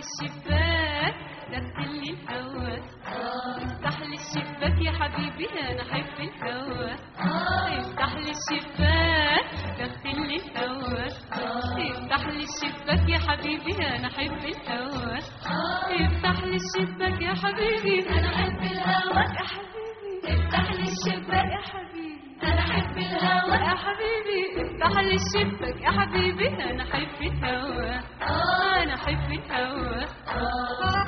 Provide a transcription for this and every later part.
الشباك دخل لي الهوا افتح لي الشباك يا حبيبي انا احب الهوا افتح لي الشباك دخل لي الهوا افتح لي الشباك يا حبيبي انا احب الهوا افتح لي الشباك يا حبيبي انا احب الهوا يا حبيبي افتح لي الشباك يا حبيبي انا احب الهوا يا حبيبي افتح لي الشباك يا حبيبي انا احب الهوا انا احب الهوا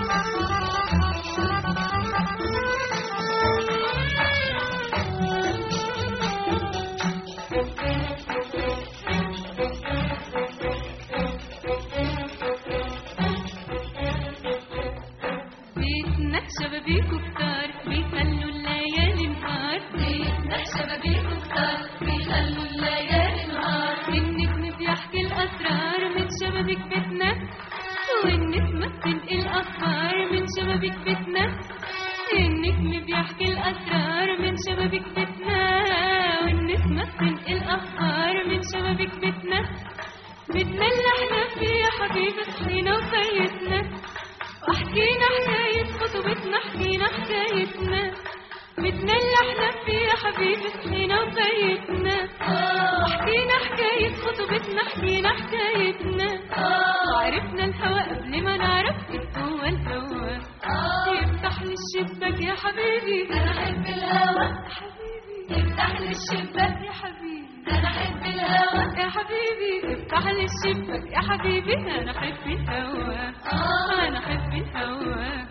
بيتنا شبابيكو كتار بيخلوا الليالي نهار بيتنا شبابيكو كتار بيخلوا الليالي نهار النجم بيحكي الأسرار من شبابيك بيتنا والنسمة بتنقل أخبار من شبابيك بيتنا النجم بيحكي الأسرار من شبابيك بيتنا والنسمة بتنقل أخبار من شبابيك بيتنا بيتنا اللي احنا فيه يا حبيبي صحينا وفايتنا واحكينا حكاية خطوبتنا حكينا حكايتنا بيتنا اللي احنا فيه يا حبيبي صحينا وفايتنا واحكينا حكاية خطوبتنا حكينا حكايتنا وعرفنا الهوى قبل ما نعرف جوه الهوى يفتح لي الشباك يا حبيبي انا احب الهوى يا حبيبي افتح لي الشباك يا حبيبي انا احب الهوى يا حبيبي افتح لي الشباك يا حبيبي انا احب الهوى انا احب الهوى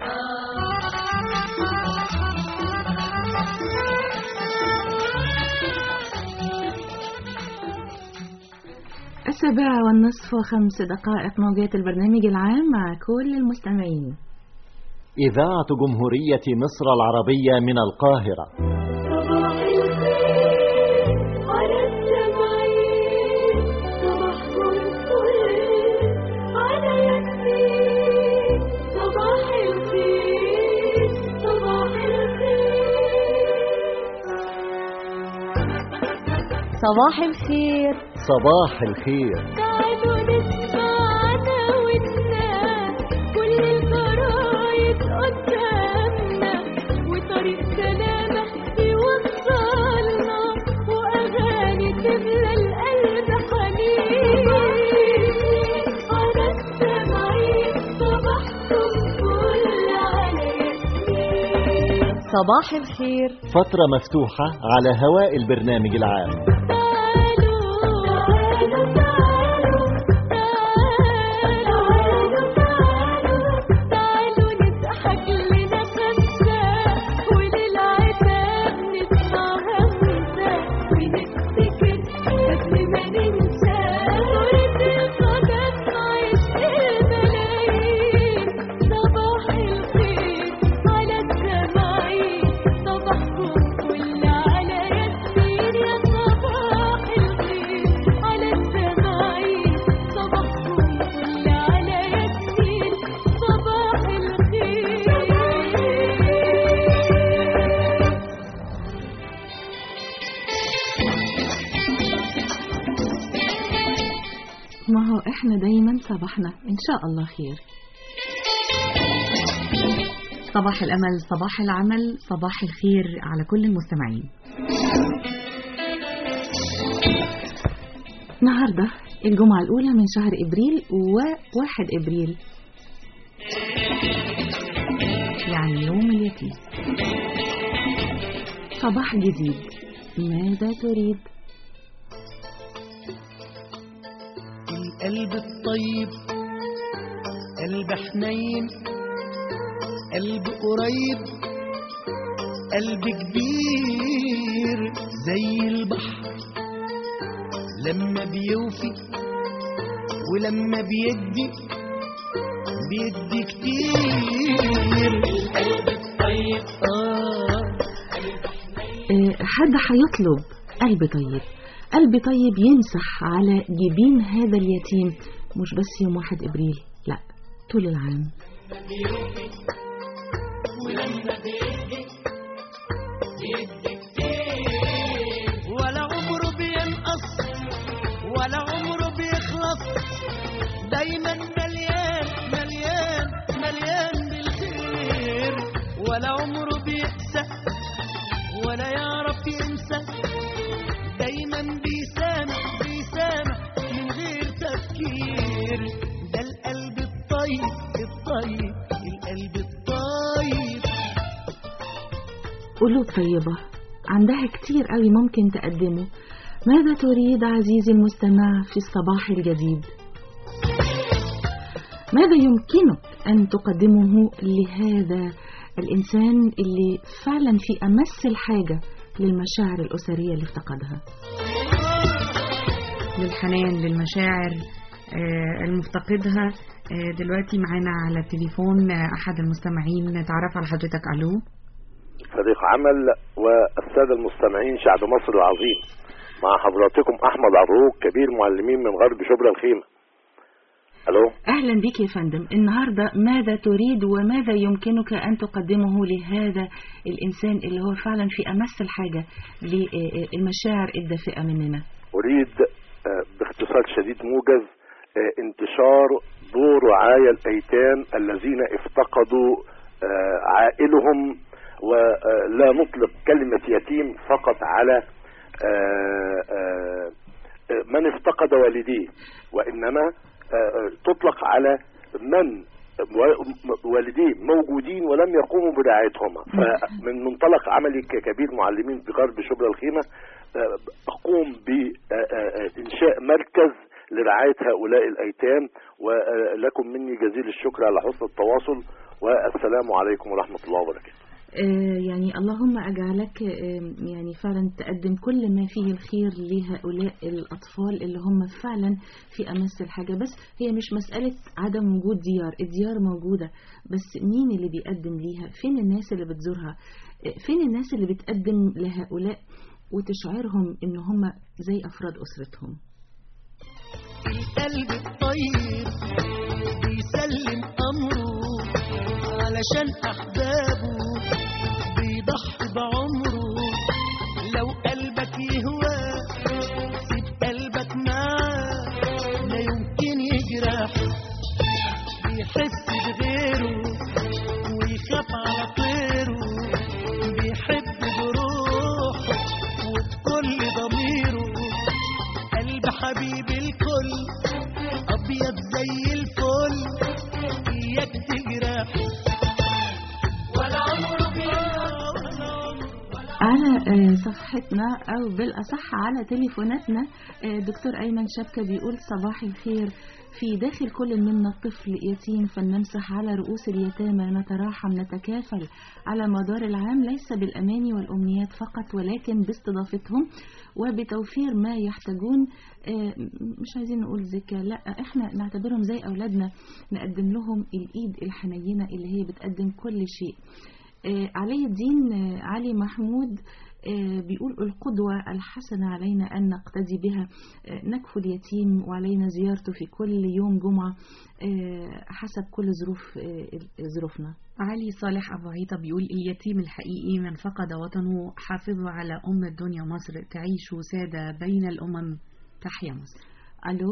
السابعة والنصف وخمس دقائق موجات البرنامج العام مع كل المستمعين إذاعة جمهورية مصر العربية من القاهرة صباح الخير على السمعين صباحكم الخير على ياسمين صباح الخير صباح الخير صباح الخير صباح الخير تعالوا نسمع عناويننا كل الجرايد قدامنا وطريق سلامة يوصلنا وأغاني تملى القلب حنين على السمعين صباحكم فل على ياسمين صباح الخير فترة مفتوحة على هواء البرنامج العام تعالوا تعالوا تعالوا تعالوا تعالوا تعالوا نضحك لنا خمسة وللعتاب نسمع همسة ونفتكر قبل ما ننسى صورة القدم عشق الملايين صباح الخير على السماعين صباحكم كل على ياسمين يا صباح الخير على السماعين صباحكم كل على ياسمين صباح الخير ما هو احنا دايما صباحنا ان شاء الله خير صباح الامل صباح العمل صباح الخير على كل المستمعين النهارده الجمعة الأولى من شهر إبريل وواحد إبريل يعني يوم اليتيم صباح جديد ماذا تريد؟ القلب الطيب قلب حنين قلب قريب قلب كبير زي البحر لما بيوفي ولما بيدي بيدي كتير القلب الطيب آه آه، حد هيطلب قلب طيب قلب طيب يمسح على جبين هذا اليتيم مش بس يوم واحد إبريل لا طول العام ولا عمره بينقص ولا عمره بيخلص دايما مليان مليان ولا عمره بيقسى ولا يعرف ينسى دايما بيسامح بيسامح من غير تفكير ده القلب الطيب الطيب القلب الطيب قلوب طيبة عندها كتير قوي ممكن تقدمه ماذا تريد عزيزي المستمع في الصباح الجديد ماذا يمكنك أن تقدمه لهذا الإنسان اللي فعلا في أمس الحاجة للمشاعر الأسرية اللي افتقدها للحنان للمشاعر آه، المفتقدها آه، دلوقتي معانا على التليفون آه، أحد المستمعين نتعرف على حضرتك ألو صديق عمل والسادة المستمعين شعب مصر العظيم مع حضراتكم أحمد عروق كبير معلمين من غرب شبرا الخيمة ألو أهلا بك يا فندم النهاردة ماذا تريد وماذا يمكنك أن تقدمه لهذا الإنسان اللي هو فعلا في أمس الحاجة للمشاعر الدافئة مننا أريد آه، باختصار شديد موجز آه، انتشار دور رعايا الأيتام الذين افتقدوا آه، عائلهم ولا نطلق كلمة يتيم فقط على آه، آه، آه، من افتقد والديه وإنما آه، آه، تطلق على من و- والديه موجودين ولم يقوموا برعايتهما فمن منطلق عملي ككبير معلمين بغرب شبرا الخيمة آه، أقوم بإنشاء مركز لرعاية هؤلاء الأيتام ولكم مني جزيل الشكر على حسن التواصل والسلام عليكم ورحمة الله وبركاته آه، يعني اللهم أجعلك آه، يعني فعلا تقدم كل ما فيه الخير لهؤلاء الأطفال اللي هم فعلا في أمس الحاجة بس هي مش مسألة عدم وجود ديار الديار موجودة بس مين اللي بيقدم ليها فين الناس اللي بتزورها آه، فين الناس اللي بتقدم لهؤلاء وتشعرهم ان هم زي أفراد أسرتهم القلب الطيب بيسلم أمره علشان أحبابه بيضحي بعمره لو قلبك يهوى سيب قلبك معاه لا يمكن يجرح بيحس بغيره ويخاف على طيره بيحب بروحه وبكل ضميره قلب حبيب الكل ابيض زي الفل اياك تجرح ولا عمره بينهار ولا عمره على آه، صفحتنا أو بالأصح على تليفوناتنا آه، دكتور أيمن شبكة بيقول صباح الخير في داخل كل منا طفل يتيم فلنمسح على رؤوس اليتامى نتراحم نتكافل على مدار العام ليس بالأماني والأمنيات فقط ولكن باستضافتهم وبتوفير ما يحتاجون آه، مش عايزين نقول زكا لا احنا نعتبرهم زي أولادنا نقدم لهم الإيد الحنينة اللي هي بتقدم كل شيء آه، علي الدين آه، علي محمود آه، بيقول القدوة الحسنة علينا أن نقتدي بها آه، نكفل اليتيم وعلينا زيارته في كل يوم جمعة آه، حسب كل ظروف آه، ظروفنا علي صالح أبو عيطة بيقول اليتيم الحقيقي من فقد وطنه حافظوا على أم الدنيا مصر تعيش سادة بين الأمم تحيا مصر ألو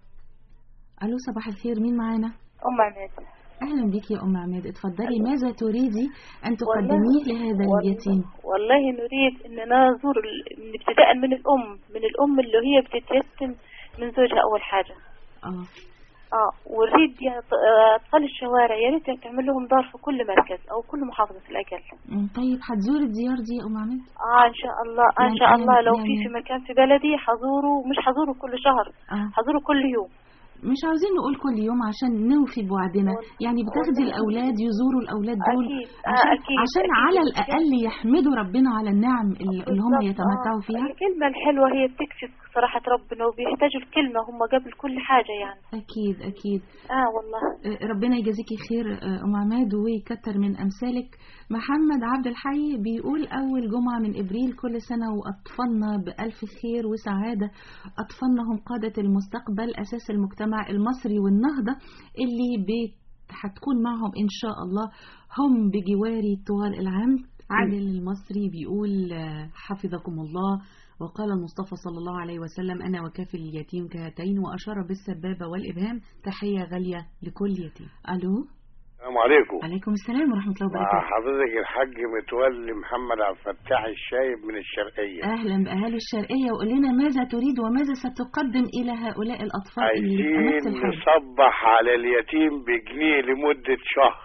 ألو صباح الخير مين معانا أم عماد أهلا بك يا أم عماد اتفضلي ألو. ماذا تريدي أن والله- تقدميه لهذا والله- اليتيم والله نريد أننا نزور ال- من ابتداء من الأم من الأم اللي هي بتتيتم من زوجها أول حاجة آه اه ونريد يا ط- آه، أطفال الشوارع يا ريت تعمل لهم دار في كل مركز أو كل محافظة في الأقل م، طيب هتزور الديار دي يا أم عماد اه ان شاء الله آه ان يعني- شاء الله لو في يعني- في مكان في بلدي حزوره مش حزوره كل شهر آه. حزوره كل يوم مش عاوزين نقول كل يوم عشان نوفي بوعدنا وال- يعني بتاخدي والله. الأولاد يزوروا الأولاد دول أكيد، آه، عشان, أكيد، عشان أكيد. على الأقل يحمدوا ربنا على النعم اللي اللي هم بالضبط، يتمتعوا آه. فيها الكلمة الحلوة هي بتكشف صراحة ربنا وبيحتاجوا الكلمة هم قبل كل حاجة يعني أكيد أكيد اه والله آه، ربنا يجازيكي خير آه، أم عماد ويكتر من أمثالك محمد عبد الحي بيقول أول جمعة من إبريل كل سنة وأطفالنا بألف خير وسعادة أطفالنا هم قادة المستقبل أساس المجتمع المصري والنهضة اللي بي- هتكون معهم إن شاء الله هم بجواري طوال العام عادل المصري بيقول آه، حفظكم الله وقال المصطفى صلى الله عليه وسلم أنا وكافل اليتيم كهاتين وأشار بالسبابة والإبهام تحية غالية لكل يتيم ألو السلام عليكم عليكم السلام ورحمة الله مع وبركاته حضرتك الحاج متولي محمد عبد الفتاح الشايب من الشرقية أهلا بأهالي الشرقية وقول لنا ماذا تريد وماذا ستقدم إلى هؤلاء الأطفال اللي في نفس عايزين الحال نصبح على اليتيم بجنيه لمدة شهر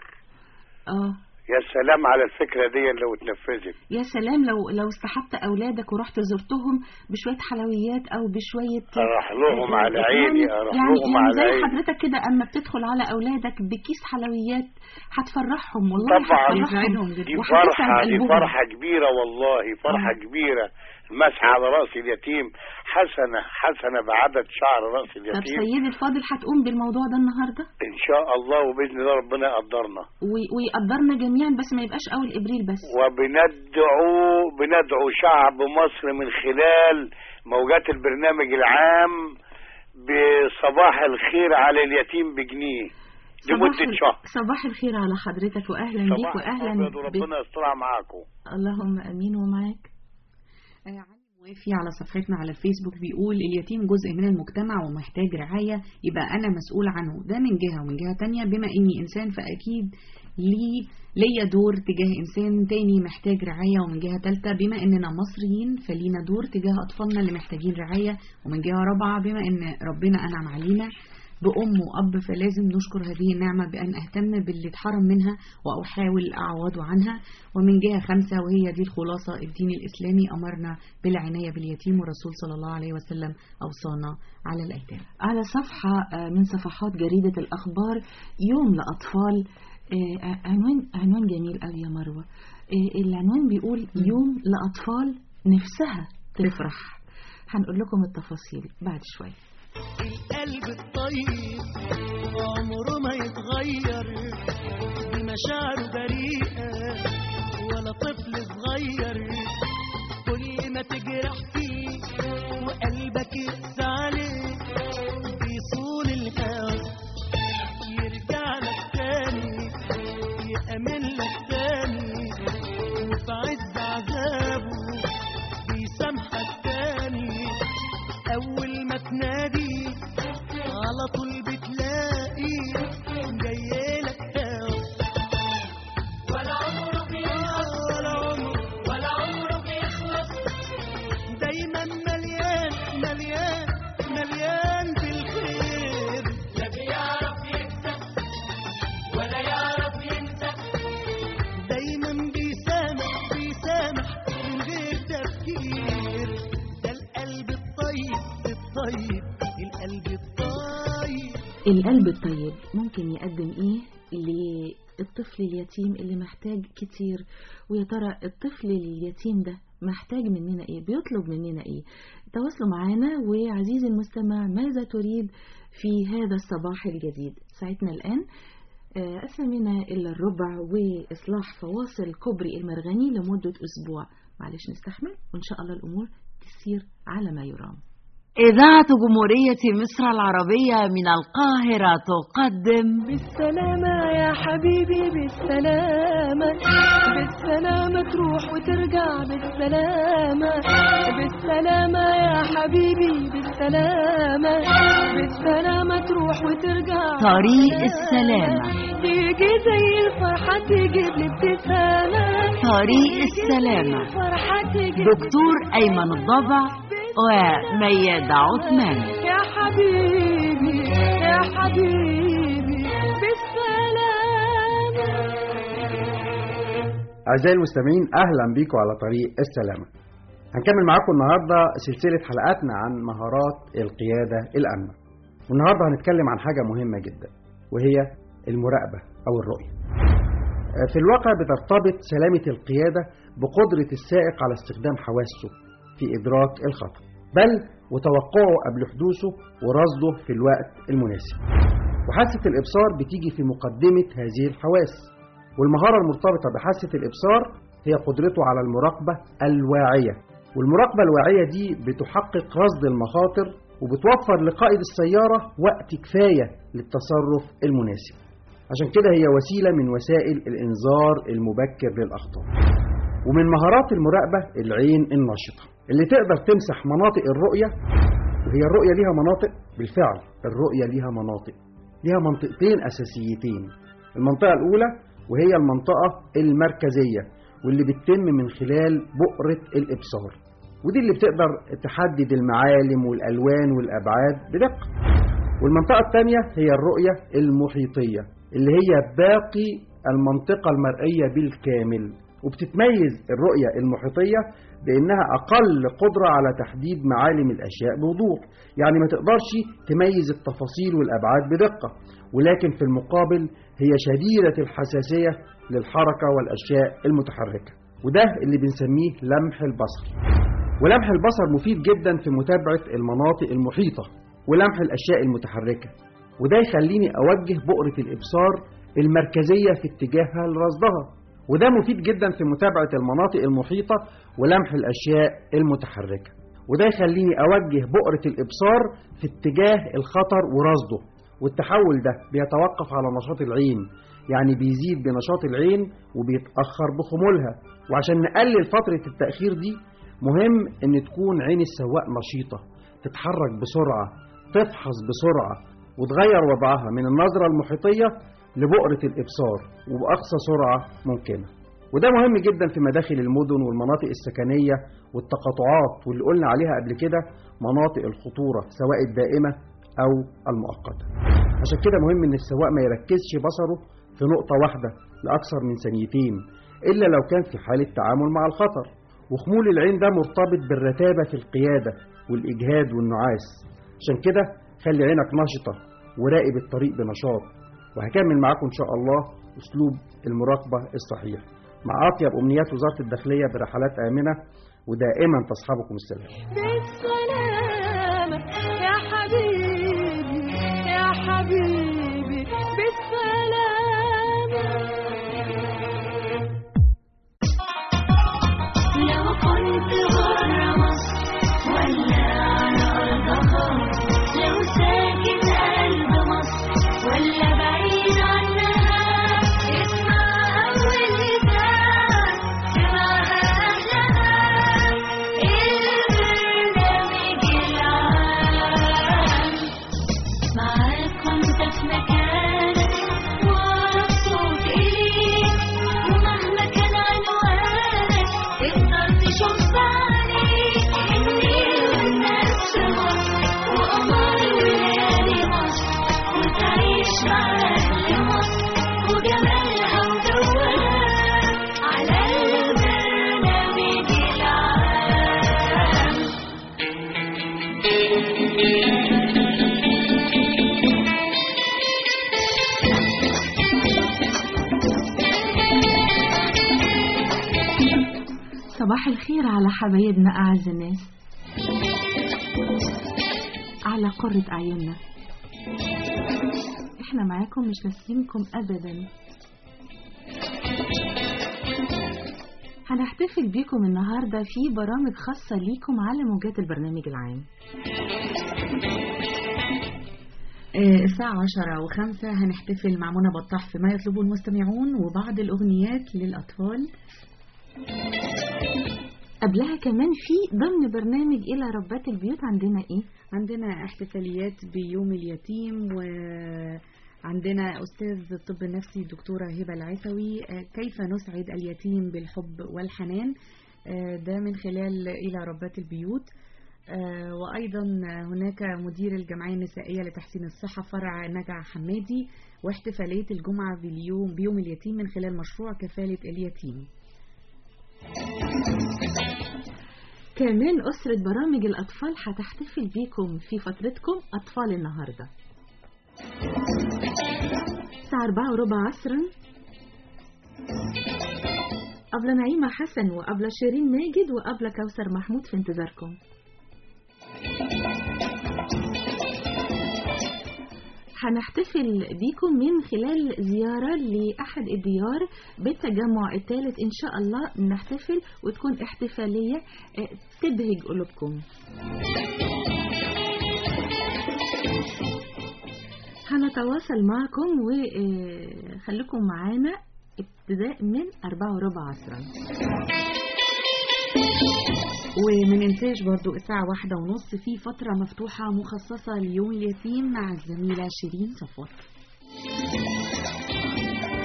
اه يا سلام على الفكرة دي لو اتنفذت يا سلام لو لو استحبت أولادك ورحت زرتهم بشوية حلويات أو بشوية أروح لهم على يعني- عيني أروح يعني لهم يعني على زي عيني حضرتك كده أما بتدخل على أولادك بكيس حلويات هتفرحهم والله طبعاً. هتفرحهم يسعدهم جدا. دي وهتسعد فرحة دي قلبهم. فرحة كبيرة والله فرحة آه. كبيرة المسح على رأس اليتيم حسنة حسنة بعدد شعر رأس طب اليتيم سيدي الفاضل هتقوم بالموضوع ده النهارده إن شاء الله وبإذن الله ربنا يقدرنا وي- ويقدرنا جميعا بس ما يبقاش أول إبريل بس وبندعو بندعو شعب مصر من خلال موجات البرنامج العام بصباح الخير على اليتيم بجنيه صباح لمدة ال- شهر صباح الخير على حضرتك وأهلا بيك صباح وأهلا الأبيض بك وربنا يسترها معاكم اللهم أمين ومعاك آه، علي موافي على صفحتنا على الفيسبوك بيقول اليتيم جزء من المجتمع ومحتاج رعاية يبقى أنا مسؤول عنه ده من جهة ومن جهة تانية بما إني إنسان فأكيد لي ليا دور تجاه إنسان تاني محتاج رعاية ومن جهة تالتة بما إننا مصريين فلينا دور تجاه أطفالنا اللي محتاجين رعاية ومن جهة رابعة بما إن ربنا أنعم علينا بأم وأب فلازم نشكر هذه النعمة بأن أهتم باللي اتحرم منها وأحاول أعوضه عنها ومن جهة خمسة وهي دي الخلاصة الدين الإسلامي أمرنا بالعناية باليتيم والرسول صلى الله عليه وسلم أوصانا على الأيتام على صفحة آه، من صفحات جريدة الأخبار يوم لأطفال آه، عنوان عنوان جميل قوي يا مروة آه، العنوان بيقول يوم لأطفال نفسها تفرح هنقول لكم التفاصيل بعد شوية القلب الطيب عمره ما يتغير بمشاعره بريئة ولا طفل صغير كل ما تجرح فيه وقلبك يقسى عليه بيصون الهوى يرجع لك تاني يأمن لك تاني وفي عز عذابه بيسامحك تاني أول ما تنادي على طول بتلاقي جايلك هوا ولا عمره بيخلص ولا عمره ولا عمره بيخلص دايما مليان مليان مليان بالخير لا بيعرف يكسب ولا يعرف ينسى دايما بيسامح بيسامح من غير تفكير ده القلب الطيب الطيب القلب الطيب القلب الطيب ممكن يقدم ايه للطفل اليتيم اللي محتاج كتير ويا ترى الطفل اليتيم ده محتاج مننا ايه بيطلب مننا ايه تواصلوا معنا وعزيزي المستمع ماذا تريد في هذا الصباح الجديد ساعتنا الآن آه، أثمنا إلا الربع وإصلاح فواصل كوبري المرغني لمدة أسبوع معلش نستحمل وإن شاء الله الأمور تسير على ما يرام إذاعة جمهورية مصر العربية من القاهرة تقدم بالسلامة يا حبيبي بالسلامة بالسلامة تروح وترجع بالسلامة بالسلامة يا حبيبي بالسلامة بالسلامة تروح وترجع طريق بالسلامة. السلامة. تيجي زي الفرحة تجيب لي ابتسامة طريق تيجي السلامة. زي الفرحة تجيب دكتور أيمن الضبع وميادة عثمان يا حبيبي يا حبيبي بالسلامة أعزائي المستمعين أهلا بيكم على طريق السلامة هنكمل معاكم النهاردة سلسلة حلقاتنا عن مهارات القيادة الآمنة والنهاردة هنتكلم عن حاجة مهمة جدا وهي المراقبة أو الرؤية في الواقع بترتبط سلامة القيادة بقدرة السائق على استخدام حواسه في إدراك الخطأ بل وتوقعه قبل حدوثه ورصده في الوقت المناسب وحاسة الإبصار بتيجي في مقدمة هذه الحواس والمهارة المرتبطة بحاسة الإبصار هي قدرته على المراقبة الواعية والمراقبة الواعية دي بتحقق رصد المخاطر وبتوفر لقائد السيارة وقت كفاية للتصرف المناسب عشان كده هي وسيلة من وسائل الإنذار المبكر للأخطار ومن مهارات المراقبة العين النشطة اللي تقدر تمسح مناطق الرؤية وهي الرؤية ليها مناطق بالفعل الرؤية ليها مناطق ليها منطقتين أساسيتين المنطقة الأولى وهي المنطقة المركزية واللي بتتم من خلال بؤرة الإبصار ودي اللي بتقدر تحدد المعالم والألوان والأبعاد بدقة والمنطقة الثانية هي الرؤية المحيطية اللي هي باقي المنطقة المرئية بالكامل وبتتميز الرؤية المحيطية بأنها أقل قدرة على تحديد معالم الأشياء بوضوح يعني ما تقدرش تميز التفاصيل والأبعاد بدقة ولكن في المقابل هي شديدة الحساسية للحركة والأشياء المتحركة وده اللي بنسميه لمح البصر ولمح البصر مفيد جدا في متابعة المناطق المحيطة ولمح الأشياء المتحركة وده يخليني أوجه بؤرة الإبصار المركزية في اتجاهها لرصدها وده مفيد جدا في متابعة المناطق المحيطة ولمح الأشياء المتحركة وده يخليني أوجه بؤرة الإبصار في اتجاه الخطر ورصده والتحول ده بيتوقف على نشاط العين يعني بيزيد بنشاط العين وبيتأخر بخمولها وعشان نقلل فترة التأخير دي مهم ان تكون عين السواق نشيطة تتحرك بسرعة تفحص بسرعة وتغير وضعها من النظرة المحيطية لبؤرة الإبصار وبأقصى سرعة ممكنة وده مهم جدا في مداخل المدن والمناطق السكنية والتقاطعات واللي قلنا عليها قبل كده مناطق الخطورة سواء الدائمة أو المؤقتة عشان كده مهم ان السواق ما يركزش بصره في نقطة واحدة لأكثر من ثانيتين إلا لو كان في حالة تعامل مع الخطر وخمول العين ده مرتبط بالرتابة في القيادة والإجهاد والنعاس عشان كده خلي عينك نشطة وراقب الطريق بنشاط وهكمل معاكم إن شاء الله أسلوب المراقبة الصحيح مع أطيب أمنيات وزارة الداخلية برحلات آمنة ودائما تصحبكم السلام بالسلامة يا حبيبي يا حبيبي بالسلامة لو كنت برا مصر ولا على أرضها لو ساكن قلب مصر ولا بعيد عنها اسمع أول إذاعة سمعها أهلها البرنامج العام معاك وانت في مكانك واقف صوت إليك ومهما كان عنوانك تقدر تشوف بعينيك النيل والناس في مصر وقمر وليالي مصر وتعيش مع أهل مصر وجمالها وجوها على البرنامج العام صباح الخير على حبايبنا أعز الناس على قرة أعيننا احنا معاكم مش ناسينكم أبدا هنحتفل بيكم النهاردة في برامج خاصة ليكم على موجات البرنامج العام آه، الساعة عشرة وخمسة هنحتفل مع منى بطاح في ما يطلبه المستمعون وبعض الأغنيات للأطفال قبلها كمان في ضمن برنامج إلى ربات البيوت عندنا إيه؟ عندنا احتفاليات بيوم اليتيم وعندنا أستاذ الطب النفسي الدكتورة هبة العيسوي آه، كيف نسعد اليتيم بالحب والحنان آه، ده من خلال إلى ربات البيوت آه، وأيضا هناك مدير الجمعية النسائية لتحسين الصحة فرع نجع حمادي واحتفالية الجمعة باليوم بيوم اليتيم من خلال مشروع كفالة اليتيم كمان أسرة برامج الأطفال هتحتفل بيكم في فترتكم أطفال النهاردة الساعة أربعة وربع عصرا أبلة نعيمة حسن وأبلة شيرين ماجد وأبلة كوثر محمود في انتظاركم هنحتفل بيكم من خلال زيارة لأحد الديار بالتجمع الثالث إن شاء الله نحتفل وتكون احتفالية آه، تبهج قلوبكم هنتواصل معكم وخليكم معانا ابتداء من أربعة وربع عصرا ومن إنتاج برضو الساعة واحدة ونص في فترة مفتوحة مخصصة ليوم اليتيم مع الزميلة شيرين صفوت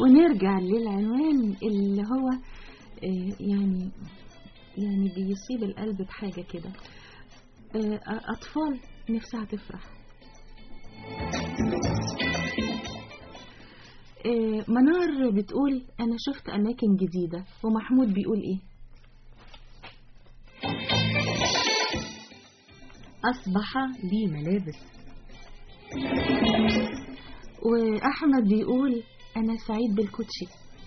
ونرجع للعنوان اللي هو آه، يعني يعني بيصيب القلب بحاجة كده آه، أطفال نفسها تفرح آه، منار بتقول أنا شفت أماكن جديدة ومحمود بيقول إيه أصبح لي ملابس وأحمد بيقول أنا سعيد بالكوتشي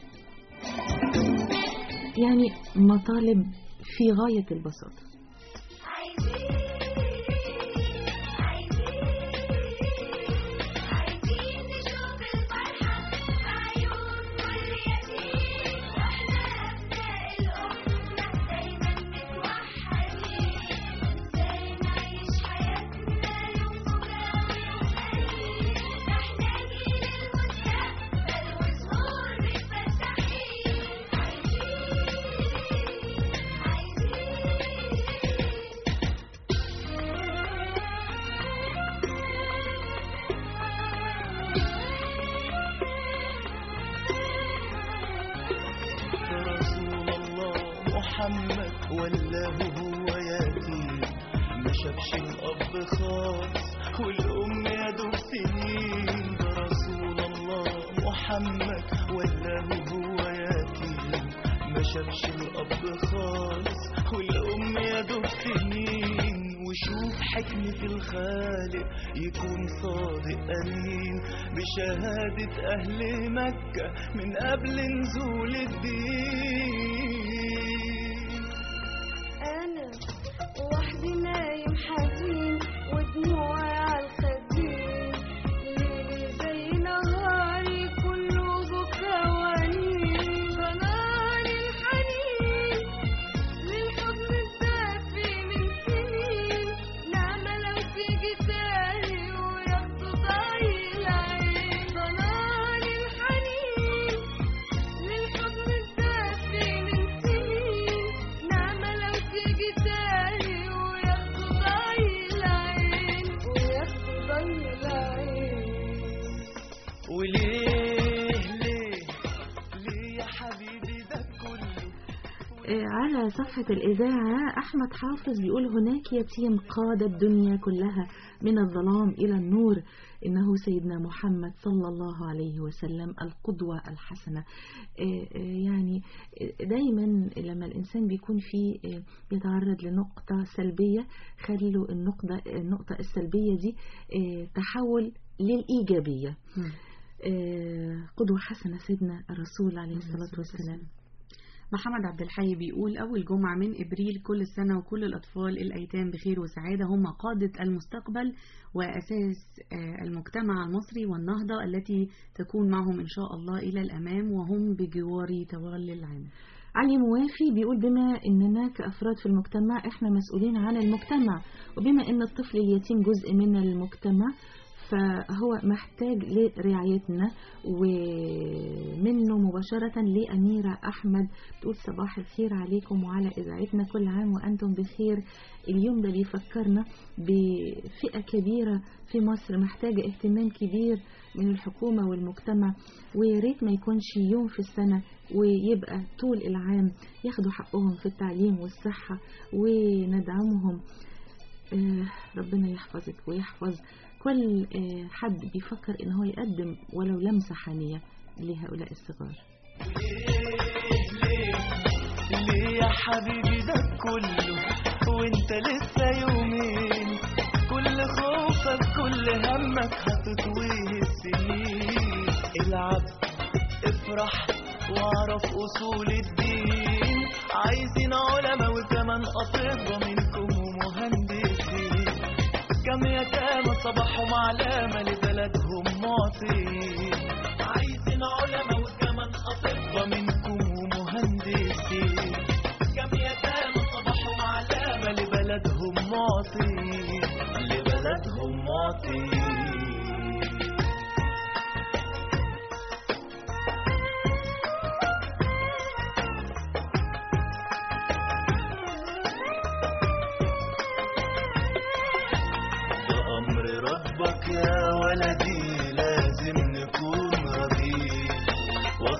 يعني مطالب في غاية البساطة رسول الله محمد ولاه هو يتيم ما شافش الأب خالص والأم يا دوب سنين ده رسول الله محمد ولاه هو يتيم ما شافش الأب خالص والأم يا دوب سنين وشوف حكمة الخالق يكون صادق أمين بشهادة أهل مكة من قبل نزول الدين أنا وحدي نايم حزين ودموعي على الخدين ليلي زي نهاري كله بكا وانين ضناني الحنين للحضن الدافي من سنين نعمة لو تيجي تاني وياخدوا ضعي العين ضناني الحنين للحضن الدافي من سنين نعمة لو تيجي تاني وياخدوا ضعي العين وياخدوا ضعي العين وليه ليه ليه يا حبيبي ده كله آه، على صفحة الإذاعة أحمد حافظ بيقول هناك يتيم قاد الدنيا كلها من الظلام إلى النور إنه سيدنا محمد صلى الله عليه وسلم القدوة الحسنة آه، آه، يعني آه، دايما لما الإنسان بيكون في آه، بيتعرض لنقطة سلبية خلوا النقطة النقطة السلبية دي آه، تحول للإيجابية آه، قدوة حسنة سيدنا الرسول عليه الصلاة والسلام محمد عبد الحي بيقول أول جمعة من إبريل كل سنة وكل الأطفال الأيتام بخير وسعادة هم قادة المستقبل وأساس آه، المجتمع المصري والنهضة التي تكون معهم إن شاء الله إلى الأمام وهم بجواري طوال العام علي موافي بيقول بما اننا كافراد في المجتمع احنا مسؤولين عن المجتمع وبما ان الطفل اليتيم جزء من المجتمع فهو محتاج لرعايتنا ومنه مباشرة لأميرة أحمد تقول صباح الخير عليكم وعلى إذاعتنا كل عام وأنتم بخير اليوم ده بيفكرنا بفئة كبيرة في مصر محتاجة اهتمام كبير من الحكومة والمجتمع ويا ريت ما يكونش يوم في السنة ويبقى طول العام ياخدوا حقهم في التعليم والصحة وندعمهم آه، ربنا يحفظك ويحفظ كل آه، حد بيفكر ان هو يقدم ولو لمسة حانية لهؤلاء الصغار ليه يا حبيبي ده كله وانت لسه يومين كل خوفك كل همك هتطويه السنين العب افرح واعرف اصول الدين عايزين علماء وكمان اطباء منكم ومهندسين كم يتامى صباحهم علامة لبلدهم معطين عايزين علماء وكمان أطباء منكم ومهندسين كم يتامى صباحهم علامة لبلدهم معطين لبلدهم معطين ده أمر ربك يا ولدي لازم نكون راضيين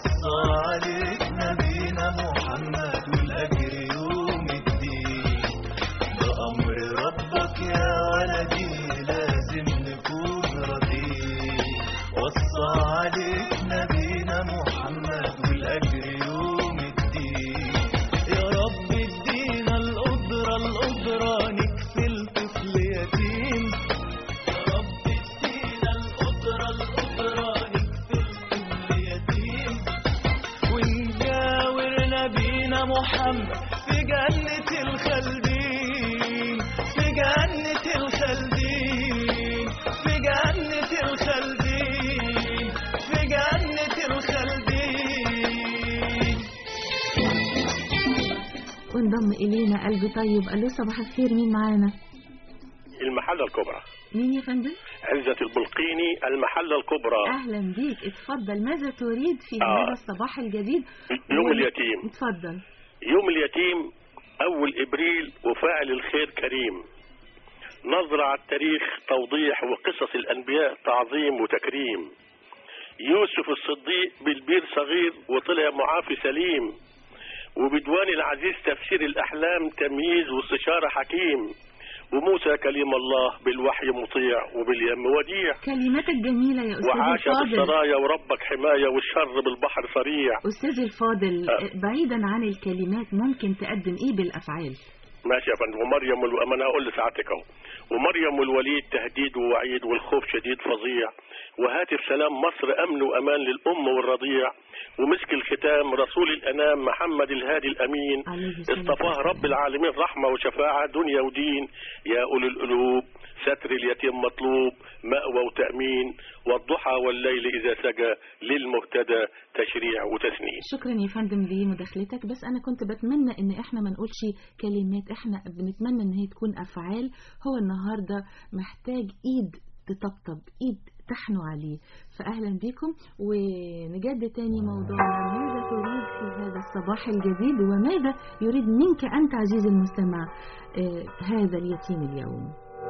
وينضم إلينا قلبي طيب ألو صباح الخير مين معانا المحلة الكبرى مين يا فندم عزة البلقيني المحلة الكبرى أهلا بيك اتفضل ماذا تريد في آه. هذا الصباح الجديد يوم وال- اليتيم اتفضل يوم اليتيم أول إبريل وفاعل الخير كريم نظرة على التاريخ توضيح وقصص الأنبياء تعظيم وتكريم يوسف الصديق بالبير صغير وطلع معافي سليم وبدوان العزيز تفسير الأحلام تمييز واستشارة حكيم وموسى كليم الله بالوحي مطيع وباليم وديع كلماتك جميلة يا أستاذ وعاش الفاضل بالسرايا وربك حماية والشر بالبحر صريع أستاذ الفاضل آه. بعيدا عن الكلمات ممكن تقدم إيه بالأفعال ماشي يا فندم ومريم والو... ما انا هقول لسعادتك اهو ومريم والوليد تهديد ووعيد والخوف شديد فظيع وهاتف سلام مصر امن وامان للام والرضيع ومسك الختام رسول الانام محمد الهادي الامين عليه الصلاة اصطفاه رب العالمين رحمه وشفاعه دنيا ودين يا اولي القلوب ستر اليتيم مطلوب مأوى وتأمين والضحى والليل إذا سجى للمهتدى تشريع وتسنيم شكرا يا فندم لمداخلتك بس انا كنت بتمنى ان احنا ما نقولش كلمات احنا بنتمنى ان هي تكون افعال هو النهارده محتاج ايد تطبطب ايد تحنو عليه فاهلا بكم ونجدد تاني موضوعنا ماذا تريد في هذا الصباح الجديد وماذا يريد منك انت عزيزي المستمع آه هذا اليتيم اليوم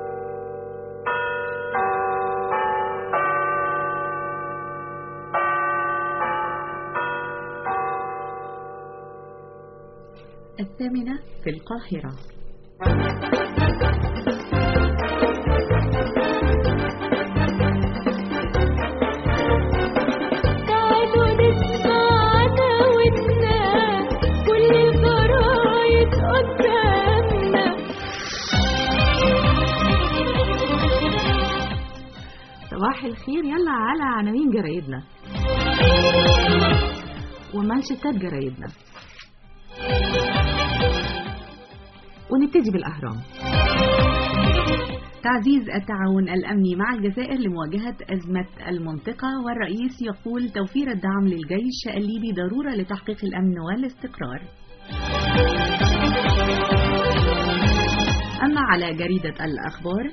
الثامنة في القاهرة تعالوا نسمع عداوتنا كل الجرايد قدامنا صباح الخير يلا على عناوين جرايدنا ومانشيتات جرايدنا ونبتدي بالأهرام تعزيز التعاون الأمني مع الجزائر لمواجهة أزمة المنطقة والرئيس يقول توفير الدعم للجيش الليبي ضرورة لتحقيق الأمن والاستقرار أما على جريدة الأخبار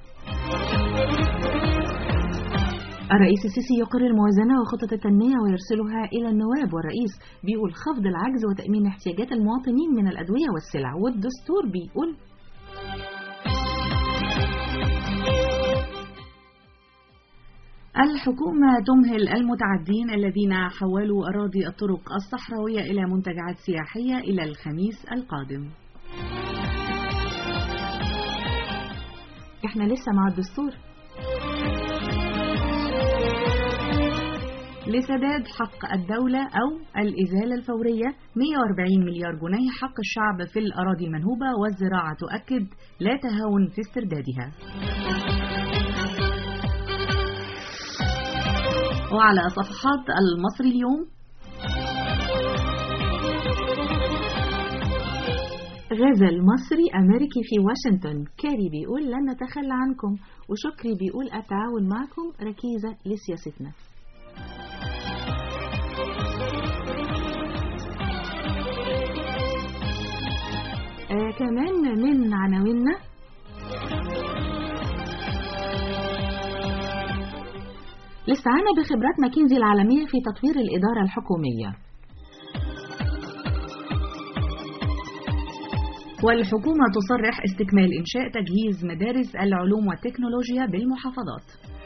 الرئيس السيسي يقر الموازنة وخطط التنمية ويرسلها إلى النواب والرئيس بيقول خفض العجز وتأمين احتياجات المواطنين من الأدوية والسلع والدستور بيقول الحكومة تمهل المتعدين الذين حولوا أراضي الطرق الصحراوية إلى منتجعات سياحية إلى الخميس القادم احنا لسه مع الدستور لسداد حق الدولة أو الإزالة الفورية 140 مليار جنيه حق الشعب في الأراضي المنهوبة والزراعة تؤكد لا تهاون في استردادها وعلى صفحات المصري اليوم غزل مصري أمريكي في واشنطن كاري بيقول لن نتخلى عنكم وشكري بيقول التعاون معكم ركيزة لسياستنا آه كمان من عناويننا الاستعانة بخبرات ماكنزي العالمية في تطوير الإدارة الحكومية والحكومة تصرح استكمال إنشاء تجهيز مدارس العلوم والتكنولوجيا بالمحافظات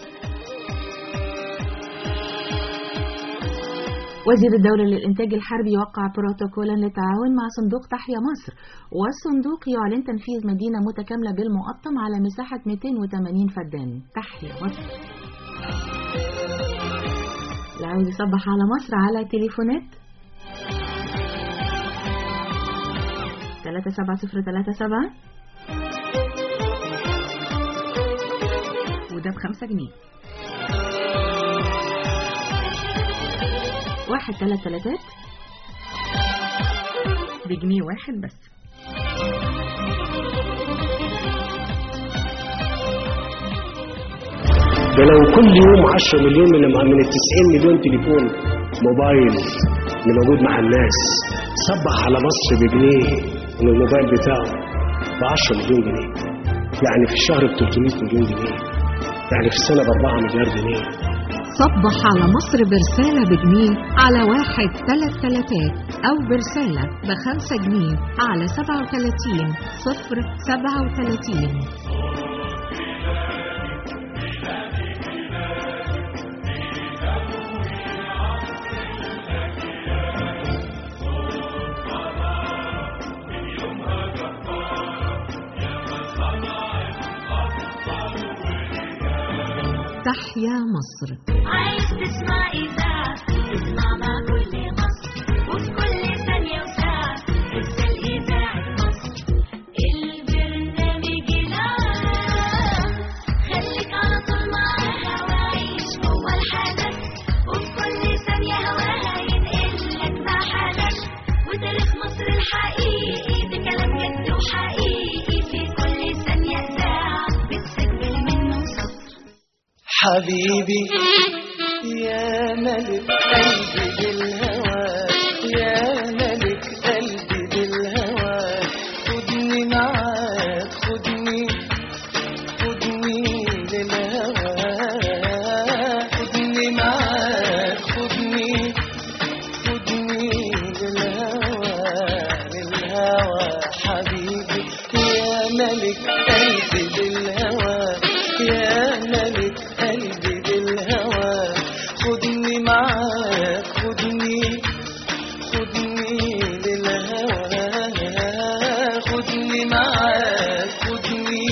وزير الدولة للإنتاج الحربي وقع بروتوكولا للتعاون مع صندوق تحيا مصر والصندوق يعلن تنفيذ مدينة متكاملة بالمقطم على مساحة 280 فدان تحيا مصر اللي عاوز يصبح على مصر على تليفونات 37037 وده بخمسة جنيه واحد تلات تلاتات بجنيه واحد بس ده لو كل يوم 10 مليون من من ال 90 مليون تليفون موبايل اللي موجود مع الناس صبح على مصر بجنيه من الموبايل بتاعه ب 10 مليون جنيه يعني في الشهر ب 300 مليون جنيه يعني في السنة ب 4 مليار جنيه صبح على مصر برسالة بجنيه على واحد تلات تلاتات أو برسالة بخمسة جنيه على سبعة وتلاتين صفر سبعة وتلاتين تحيا مصر عايز تسمع إذاعة اسمع مع كل مصر وفي كل ثانية وساعة ارسل إذاعة مصر البرنامج العام خليك على طول معاها وعيش جوه الحدث وفي كل ثانية هواها ينقل لك بحدث وتاريخ مصر الحقيقي بكلام جد وحقيقي في كل ثانية إذاعة بتسجل منه سطر حبيبي يا ملك قلبي بالهوى يا ملك قلبي بالهوى خدني معاك خدني خدني للهوى خدني معاك خدني خدني للهوى للهوى حبيبي يا ملك قلبي بالهوى يا ملك قلبي بالهوى خدني معاك خدني خدني للهوى خدني معاك خدني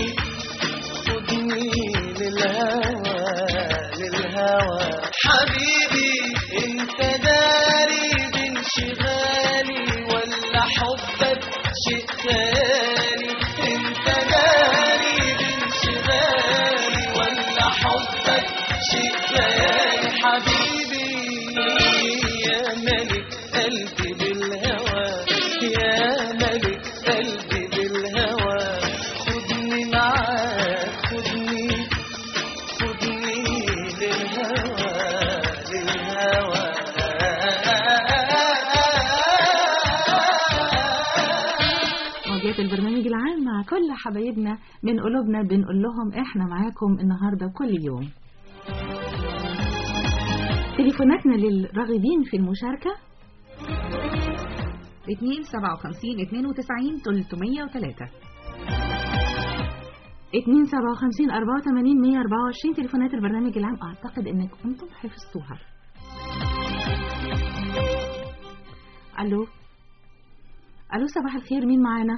خدني للهوى للهوى حبيبي انت داري بانشغالي ولا حبك شيء ثاني انت داري بانشغالي ولا حبك شيء ثاني حبيبي يا ملك قلبي بالهوى يا ملك قلبي بالهوى خدني معاك خدني خدني للهوى للهوى موجات البرنامج العام مع كل حبايبنا من قلوبنا بنقول لهم احنا معاكم النهارده كل يوم تليفوناتنا للراغبين في المشاركة 2 57 92 303 2 57 84 124 تليفونات البرنامج العام اعتقد انك انتم حفظتوها الو الو صباح الخير مين معانا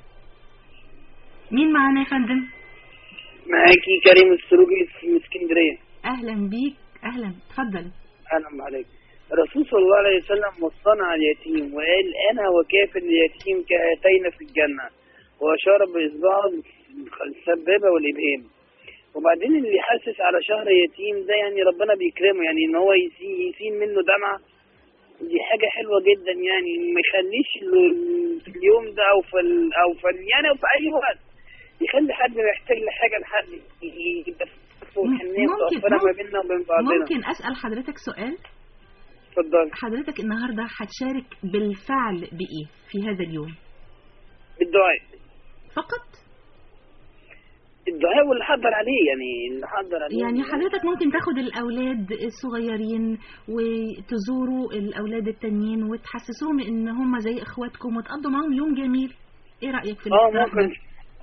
مين معانا يا فندم معاكي كريم السروجي في اسكندريه اهلا بيك اهلا اتفضل اهلا عليك الرسول صلى الله عليه وسلم وصانا على اليتيم وقال انا وكافل اليتيم كهاتين في الجنه واشار باصبعه السبابه والابهام وبعدين اللي يحسس على شهر يتيم ده يعني ربنا بيكرمه يعني ان هو يسي- يسين منه دمعه دي حاجة حلوة جدا يعني ما يخليش ال- في اليوم ده او في ال- او في ال- يعني أو في اي وقت يخلي حد محتاج لحاجة لحد ي- يبقى في حنية ممكن- متوفرة ما ممكن- بيننا وبين بعضنا ممكن اسال حضرتك سؤال اتفضل حضرتك النهارده هتشارك بالفعل بايه في هذا اليوم بالدعاء فقط الدعاء واللي حضر عليه يعني اللي حضر عليه يعني حضرتك ممكن تاخد الأولاد الصغيرين وتزوروا الأولاد التانيين وتحسسوهم إن هم زي إخواتكم وتقضوا معاهم يوم جميل إيه رأيك في اه الاقتراح ده؟ ممكن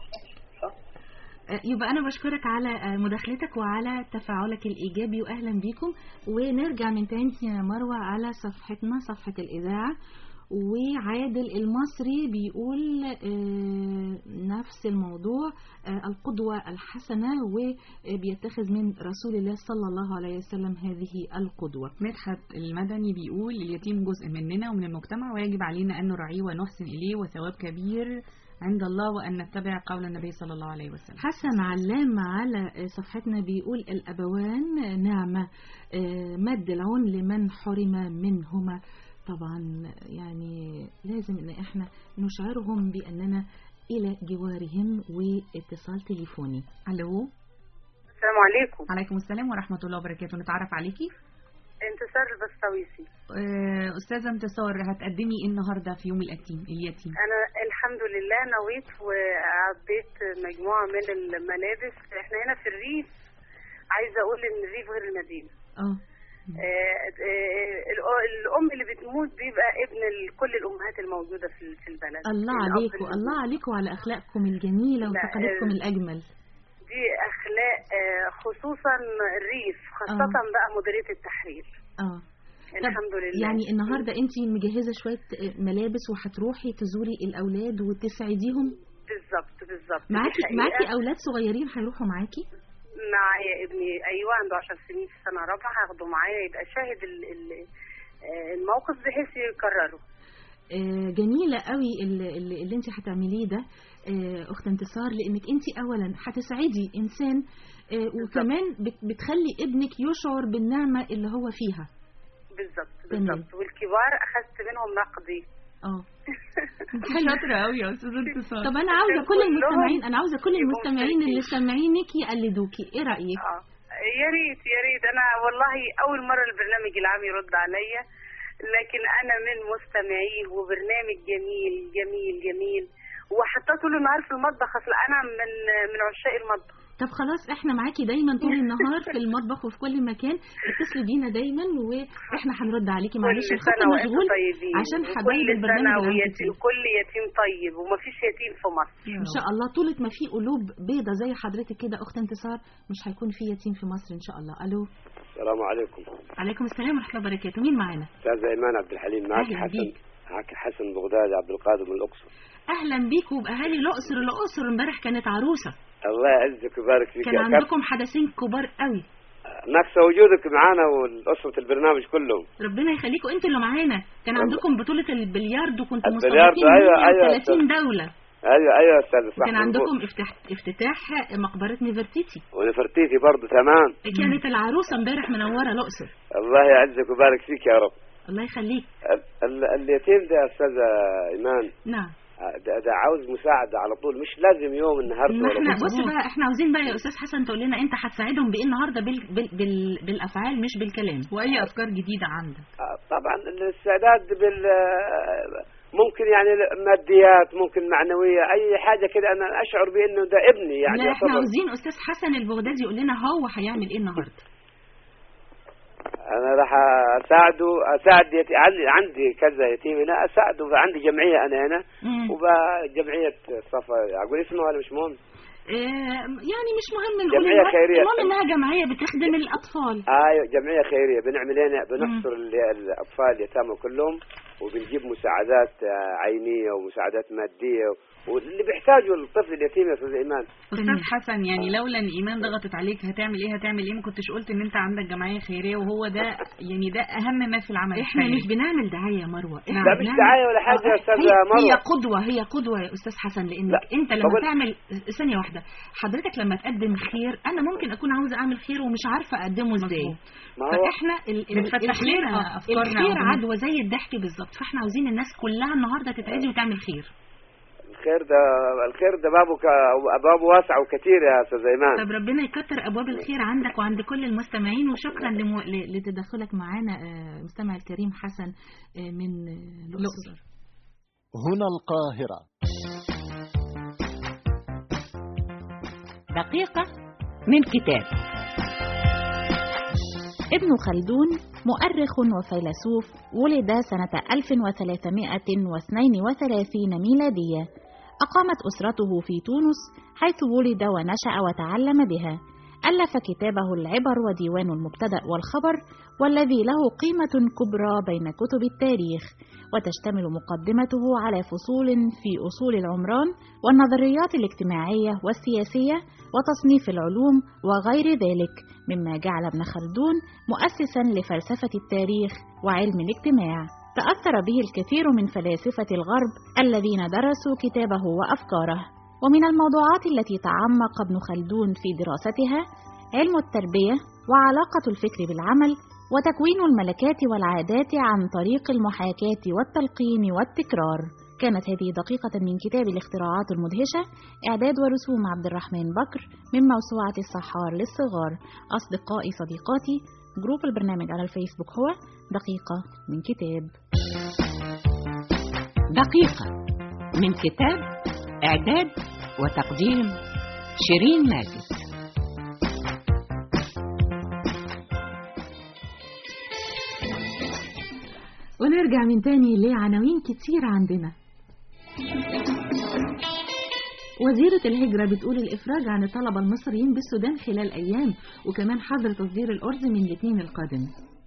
آه، يبقى أنا بشكرك على آه، مداخلتك وعلى تفاعلك الإيجابي وأهلا بيكم ونرجع من تاني يا مروة على صفحتنا صفحة الإذاعة وعادل المصري بيقول آه، نفس الموضوع آه، القدوة الحسنة وبيتخذ من رسول الله صلى الله عليه وسلم هذه القدوة مدحت المدني بيقول اليتيم جزء مننا ومن المجتمع ويجب علينا أن نراعيه ونحسن إليه وثواب كبير عند الله وأن نتبع قول النبي صلى الله عليه وسلم حسن علام على صفحتنا بيقول الأبوان نعمة آه، مد العون لمن حرم منهما طبعا يعني لازم ان احنا نشعرهم باننا الى جوارهم واتصال تليفوني الو السلام عليكم عليكم السلام ورحمة الله وبركاته نتعرف عليكي انتصار البسطويسي آه، أستاذة انتصار هتقدمي إيه النهاردة في يوم اليتيم اليتيم انا الحمد لله نويت وعديت مجموعه من الملابس احنا هنا في الريف عايزه اقول ان الريف غير المدينه اه آه، آه، الأ- الام اللي بتموت بيبقى ابن ال- كل الامهات الموجوده في في البلد الله الأب عليكم اللي الله عليكم وعلى أخلاقكم الجميلة لا، وتقاليدكم ال- الأجمل دي اخلاق آه، خصوصا الريف خاصه آه. بقى مديريه التحرير اه طب الحمد لله يعني النهاردة أنت مجهزة شوية آه، ملابس وهتروحي تزوري الأولاد وتسعديهم بالظبط بالظبط دي معاكي حقيقة. معاكي أولاد صغيرين هيروحوا معاكي معايا ابني ايوه عنده 10 سنين في سنه رابعه هاخده معايا يبقى شاهد ال- ال- آه، الموقف بحيث يكرره آه، جميلة قوي اللي, اللي اللي انت هتعمليه ده آه، اخت انتصار لانك انت اولا هتسعدي انسان آه، وكمان بت- بتخلي ابنك يشعر بالنعمة اللي هو فيها بالظبط تمام. بالظبط والكبار اخذت منهم نقدي اه شاطرة قوي يا أستاذة انتصار طب انا عاوزة كل كلهم المستمعين انا عاوزة كل يبقوا المستمعين اللي سامعينك يقلدوكي ايه رأيك اه يا ريت يا ريت انا والله اول مره البرنامج العام يرد عليا لكن انا من مستمعيه وبرنامج جميل جميل جميل وحتى طول النهار في المطبخ اصل انا من من عشاق المطبخ طب خلاص احنا معاكي دايما طول النهار في المطبخ وفي كل مكان اتصلي بينا دايما واحنا هنرد عليكي معلش كل الخط سنه وانتم مشغول طيبين عشان وكل حبايب سنة البرنامج العام ويتيم كتير كل يتيم طيب ومفيش يتيم في مصر ان شاء الله طولة ما في قلوب بيضة زي حضرتك كده اخت انتصار مش هيكون في يتيم في مصر ان شاء الله الو السلام عليكم عليكم السلام ورحمة الله وبركاته مين معانا استاذ ايمان عبد الحليم معك أهلا حسن بيك. معك حسن بغدادي عبد القادر من الاقصر اهلا بيكم باهالي الاقصر الاقصر امبارح كانت عروسة الله يعزك ويبارك فيك كان يا كابتن عندكم حدثين كبار قوي نقص وجودك معنا والاسره البرنامج كلهم ربنا يخليكم انتوا اللي معانا كان والله. عندكم بطولة البلياردو كنتوا البلياردو، مستضيفين أيوة، أيوة، 30 دولة ايوه ايوه يا استاذ صح وكان عندكم افتتاح افتتاح مقبرة نيفرتيتي ونفرتيتي برضه تمام كانت العروسة امبارح منورة الاقصر الله يعزك ويبارك فيك يا رب الله يخليك ال- ال- اليتيم ده يا استاذ ايمان نعم ده, ده عاوز مساعده على طول مش لازم يوم النهارده ما ولا احنا بكرة. بص بقى احنا عاوزين بقى يا استاذ حسن تقول لنا انت هتساعدهم بايه النهارده بال بال بال بالافعال مش بالكلام واي افكار جديده عندك آه، طبعا الاستعداد بال ممكن يعني ماديات ممكن معنويه اي حاجه كده انا اشعر بانه ده ابني يعني لا احنا يعتبر- عاوزين استاذ حسن البغدادي يقول لنا هو هيعمل ايه النهارده انا راح اساعده اساعد يتي... عندي عندي كذا يتيم هنا اساعده عندي جمعيه انا هنا مم. وجمعيه صفا اقول اسمه ولا مش مهم آه، يعني مش مهم نقول جمعية المهم- خيرية. المهم انها جمعيه بتخدم الاطفال ايوه جمعيه خيريه بنعمل هنا بنحصر ال- الاطفال اليتامى كلهم وبنجيب مساعدات آه، عينيه ومساعدات ماديه واللي بيحتاجه الطفل اليتيم يا استاذ ايمان استاذ حسن يعني لولا ان ايمان ضغطت عليك هتعمل ايه هتعمل ايه ما كنتش قلت ان انت عندك جمعيه خيريه وهو ده يعني ده اهم ما في العمل احنا الخيري. مش بنعمل دعايه يا مروه احنا لا مش بنعمل- دعايه ولا حاجه يا آه، استاذ هي هي مروه قدوه هي قدوه يا استاذ حسن لانك لا، انت لما بقول- تعمل ثانيه واحده حضرتك لما تقدم خير انا ممكن اكون عاوزه اعمل خير ومش عارفه اقدمه ازاي ما هو- فاحنا ال- ال- بتفتح الخير لنا آه، أفكارنا الخير وبن- عدوى زي الضحك بالظبط فاحنا عاوزين الناس كلها النهارده تتعدي وتعمل خير الخير ده الخير ده بابه ك... بابه واسع وكثير يا استاذ ايمان طب ربنا يكتر ابواب الخير عندك وعند كل المستمعين وشكرا لمو... ل- لتدخلك معانا آه، مستمع الكريم حسن آه، من آه، الاقصر هنا القاهرة دقيقة من كتاب ابن خلدون مؤرخ وفيلسوف ولد سنة 1332 ميلادية أقامت أسرته في تونس حيث ولد ونشأ وتعلم بها ألف كتابه العبر وديوان المبتدأ والخبر والذي له قيمة كبرى بين كتب التاريخ وتشتمل مقدمته على فصول في أصول العمران والنظريات الاجتماعية والسياسية وتصنيف العلوم وغير ذلك مما جعل ابن خلدون مؤسسا لفلسفة التاريخ وعلم الاجتماع تأثر به الكثير من فلاسفة الغرب الذين درسوا كتابه وأفكاره ومن الموضوعات التي تعمق ابن خلدون في دراستها علم التربية وعلاقة الفكر بالعمل وتكوين الملكات والعادات عن طريق المحاكاة والتلقين والتكرار كانت هذه دقيقة من كتاب الاختراعات المدهشة إعداد ورسوم عبد الرحمن بكر من موسوعة السحار للصغار أصدقائي صديقاتي جروب البرنامج على الفيسبوك هو دقيقة من كتاب دقيقة من كتاب إعداد وتقديم شيرين ماجد ونرجع من تاني لعناوين كتير عندنا وزيرة الهجرة بتقول الإفراج عن الطلبة المصريين بالسودان خلال أيام وكمان حظر تصدير الأرز من الاثنين القادم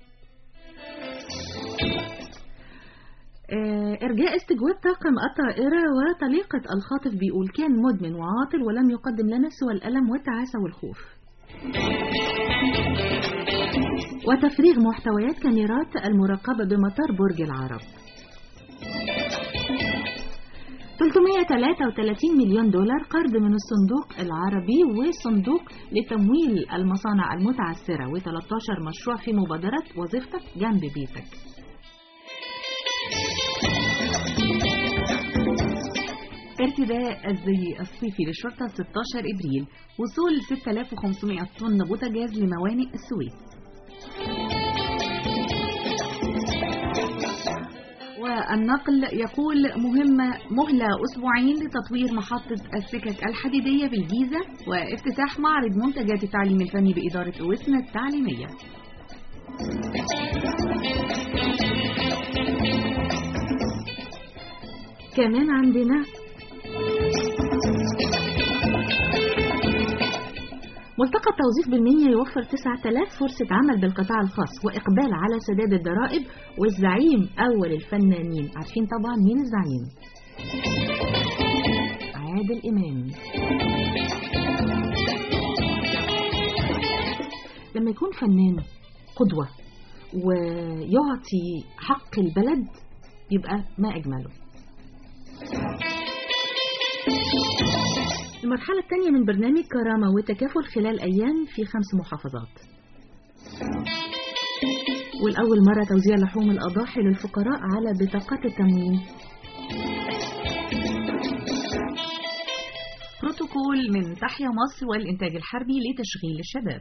آه، إرجاء استجواب طاقم الطائرة وطليقة الخاطف بيقول كان مدمن وعاطل ولم يقدم لنا سوى الألم والتعاسة والخوف وتفريغ محتويات كاميرات المراقبة بمطار برج العرب 333 مليون دولار قرض من الصندوق العربي وصندوق لتمويل المصانع المتعثرة و13 مشروع في مبادرة وظيفتك جنب بيتك ارتداء الزي الصيفي للشرطة 16 إبريل وصول 6500 طن بوتاجاز لموانئ السويس والنقل يقول مهمة مهلة أسبوعين لتطوير محطة السكك الحديدية بالجيزة وافتتاح معرض منتجات التعليم الفني بإدارة أوسنا التعليمية كمان عندنا ملتقى التوظيف بالمنيا يوفر 9000 فرصة عمل بالقطاع الخاص وإقبال على سداد الضرائب والزعيم أول الفنانين عارفين طبعا مين الزعيم عادل إمام لما يكون فنان قدوة ويعطي حق البلد يبقى ما أجمله المرحلة الثانية من برنامج كرامة وتكافل خلال أيام في خمس محافظات والأول مرة توزيع لحوم الأضاحي للفقراء على بطاقات التموين بروتوكول من تحيا مصر والإنتاج الحربي لتشغيل الشباب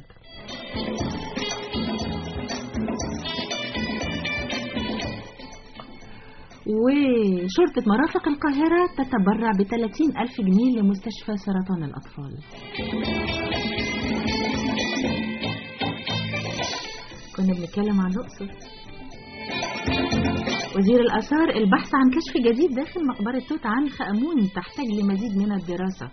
وشرطة مرافق القاهرة تتبرع ب 30 ألف جنيه لمستشفى سرطان الأطفال كنا بنتكلم عن الأقصر وزير الآثار البحث عن كشف جديد داخل مقبرة توت عنخ آمون تحتاج لمزيد من الدراسة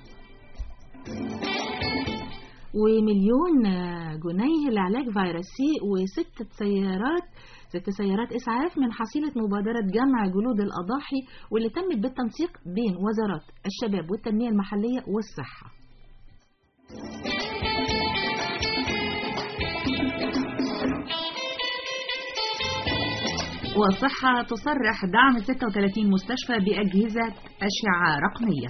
ومليون جنيه لعلاج فيروس سي وستة سيارات ست سيارات إسعاف من حصيلة مبادرة جمع جلود الأضاحي واللي تمت بالتنسيق بين وزارات الشباب والتنمية المحلية والصحة والصحة تصرح دعم 36 مستشفى بأجهزة أشعة رقمية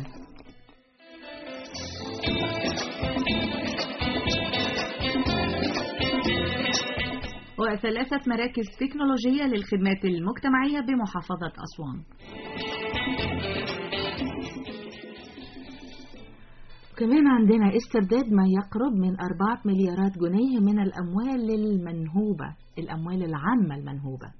وثلاثة مراكز تكنولوجية للخدمات المجتمعية بمحافظة أسوان كمان عندنا استرداد ما يقرب من أربعة مليارات جنيه من الأموال المنهوبة الأموال العامة المنهوبة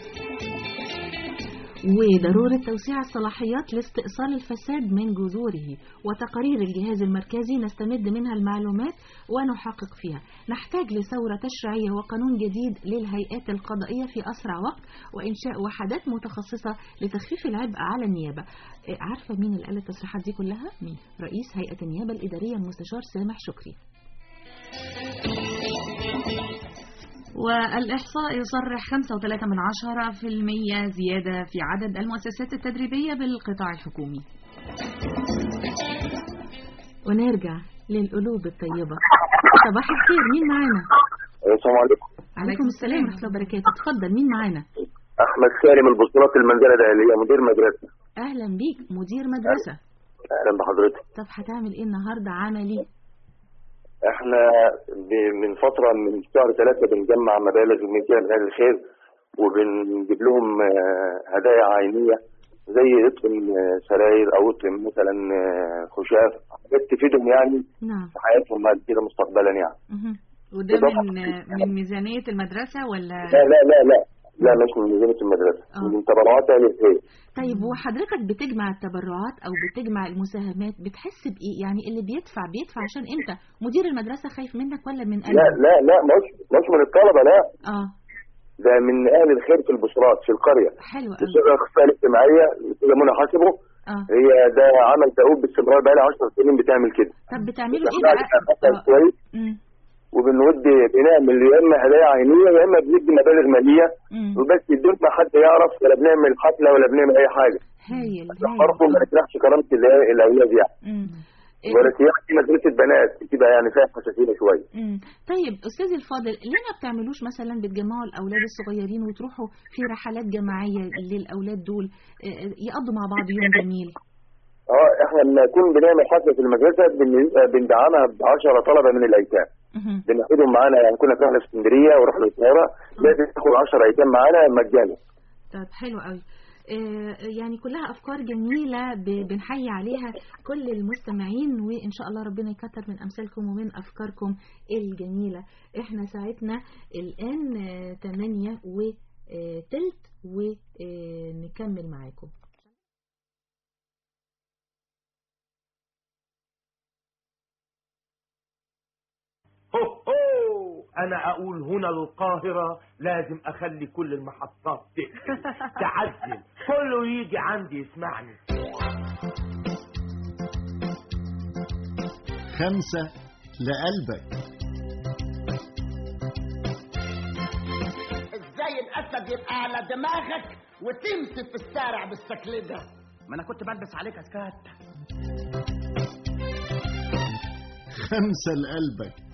وضرورة توسيع الصلاحيات لاستئصال الفساد من جذوره وتقارير الجهاز المركزي نستمد منها المعلومات ونحقق فيها نحتاج لثورة تشريعية وقانون جديد للهيئات القضائية في أسرع وقت وإنشاء وحدات متخصصة لتخفيف العبء على النيابة عارفة مين اللي قال التصريحات دي كلها؟ مين؟ رئيس هيئة النيابة الإدارية المستشار سامح شكري والإحصاء يصرح 5.3 من عشرة في المية زيادة في عدد المؤسسات التدريبية بالقطاع الحكومي ونرجع للقلوب الطيبة صباح الخير مين معانا؟ السلام عليكم عليكم السلام ورحمة الله وبركاته اتفضل مين معانا؟ احمد سالم البصرات المنزله الداخليه مدير مدرسه أهلا بيك مدير مدرسة اهلا بحضرتك طب هتعمل ايه النهاردة عملي؟ احنا ب- من فتره من شهر ثلاثة بنجمع مبالغ من جهه اهل الخير وبنجيب لهم آه، هدايا عينيه زي اطقم آه، سراير او اطقم مثلا آه، خشاف حاجات تفيدهم يعني نعم في حياتهم بعد كده مستقبلا يعني مهم. وده إضافة من من ميزانية المدرسة ولا لا لا لا لا لا مش من ميزانية المدرسة من تبرعات أهل الخير طيب وحضرتك بتجمع التبرعات او بتجمع المساهمات بتحس بايه يعني اللي بيدفع بيدفع عشان امتى مدير المدرسة خايف منك ولا من لا قلبه لا لا مش مش من الطلبة لا اه ده من أهل الخير في البشرات في القرية حلو قوي الأستاذة الأخصائية الاجتماعية الأستاذة منى حاسبه اه هي ده عمل دؤوب باستمرار بقى لها 10 سنين بتعمل كده طب بتعملوا ايه احنا بقى عندنا كويس مم. وبنودي بنعمل يا اما هدايا عينيه يا اما بندي مبالغ ماليه مم. وبس بدون ما حد يعرف ولا بنعمل حفله ولا بنعمل اي حاجه هايل عشان برضه ما نجرحش كرامه ال- الاولاد يعني مم. ولا سياحه دي مدرسه بنات بتبقى يعني فيها حساسيه شويه مم. طيب استاذي الفاضل ليه ما بتعملوش مثلا بتجمعوا الاولاد الصغيرين وتروحوا في رحلات جماعيه للاولاد دول آه، يقضوا مع بعض يوم جميل اه احنا لما نكون بنعمل حفله في المدرسه بن- بندعمها ب 10 طلبه من الايتام مهم. بناخدهم معانا يعني كنا في رحله في اسكندريه ورحله القاهره لازم ناخد 10 ايتام معانا مجانا طب حلو قوي آه، يعني كلها افكار جميله ب- بنحيي عليها كل المستمعين وان شاء الله ربنا يكتر من امثالكم ومن افكاركم الجميله احنا ساعتنا الان 8 وتلت ونكمل معاكم هو هو انا اقول هنا القاهرة لازم اخلي كل المحطات تقفل تعزل كله يجي عندي يسمعني خمسة لقلبك ازاي الاسد يبقى على دماغك وتمشي في الشارع بالشكل ده ما انا كنت بلبس عليك اسكات خمسة لقلبك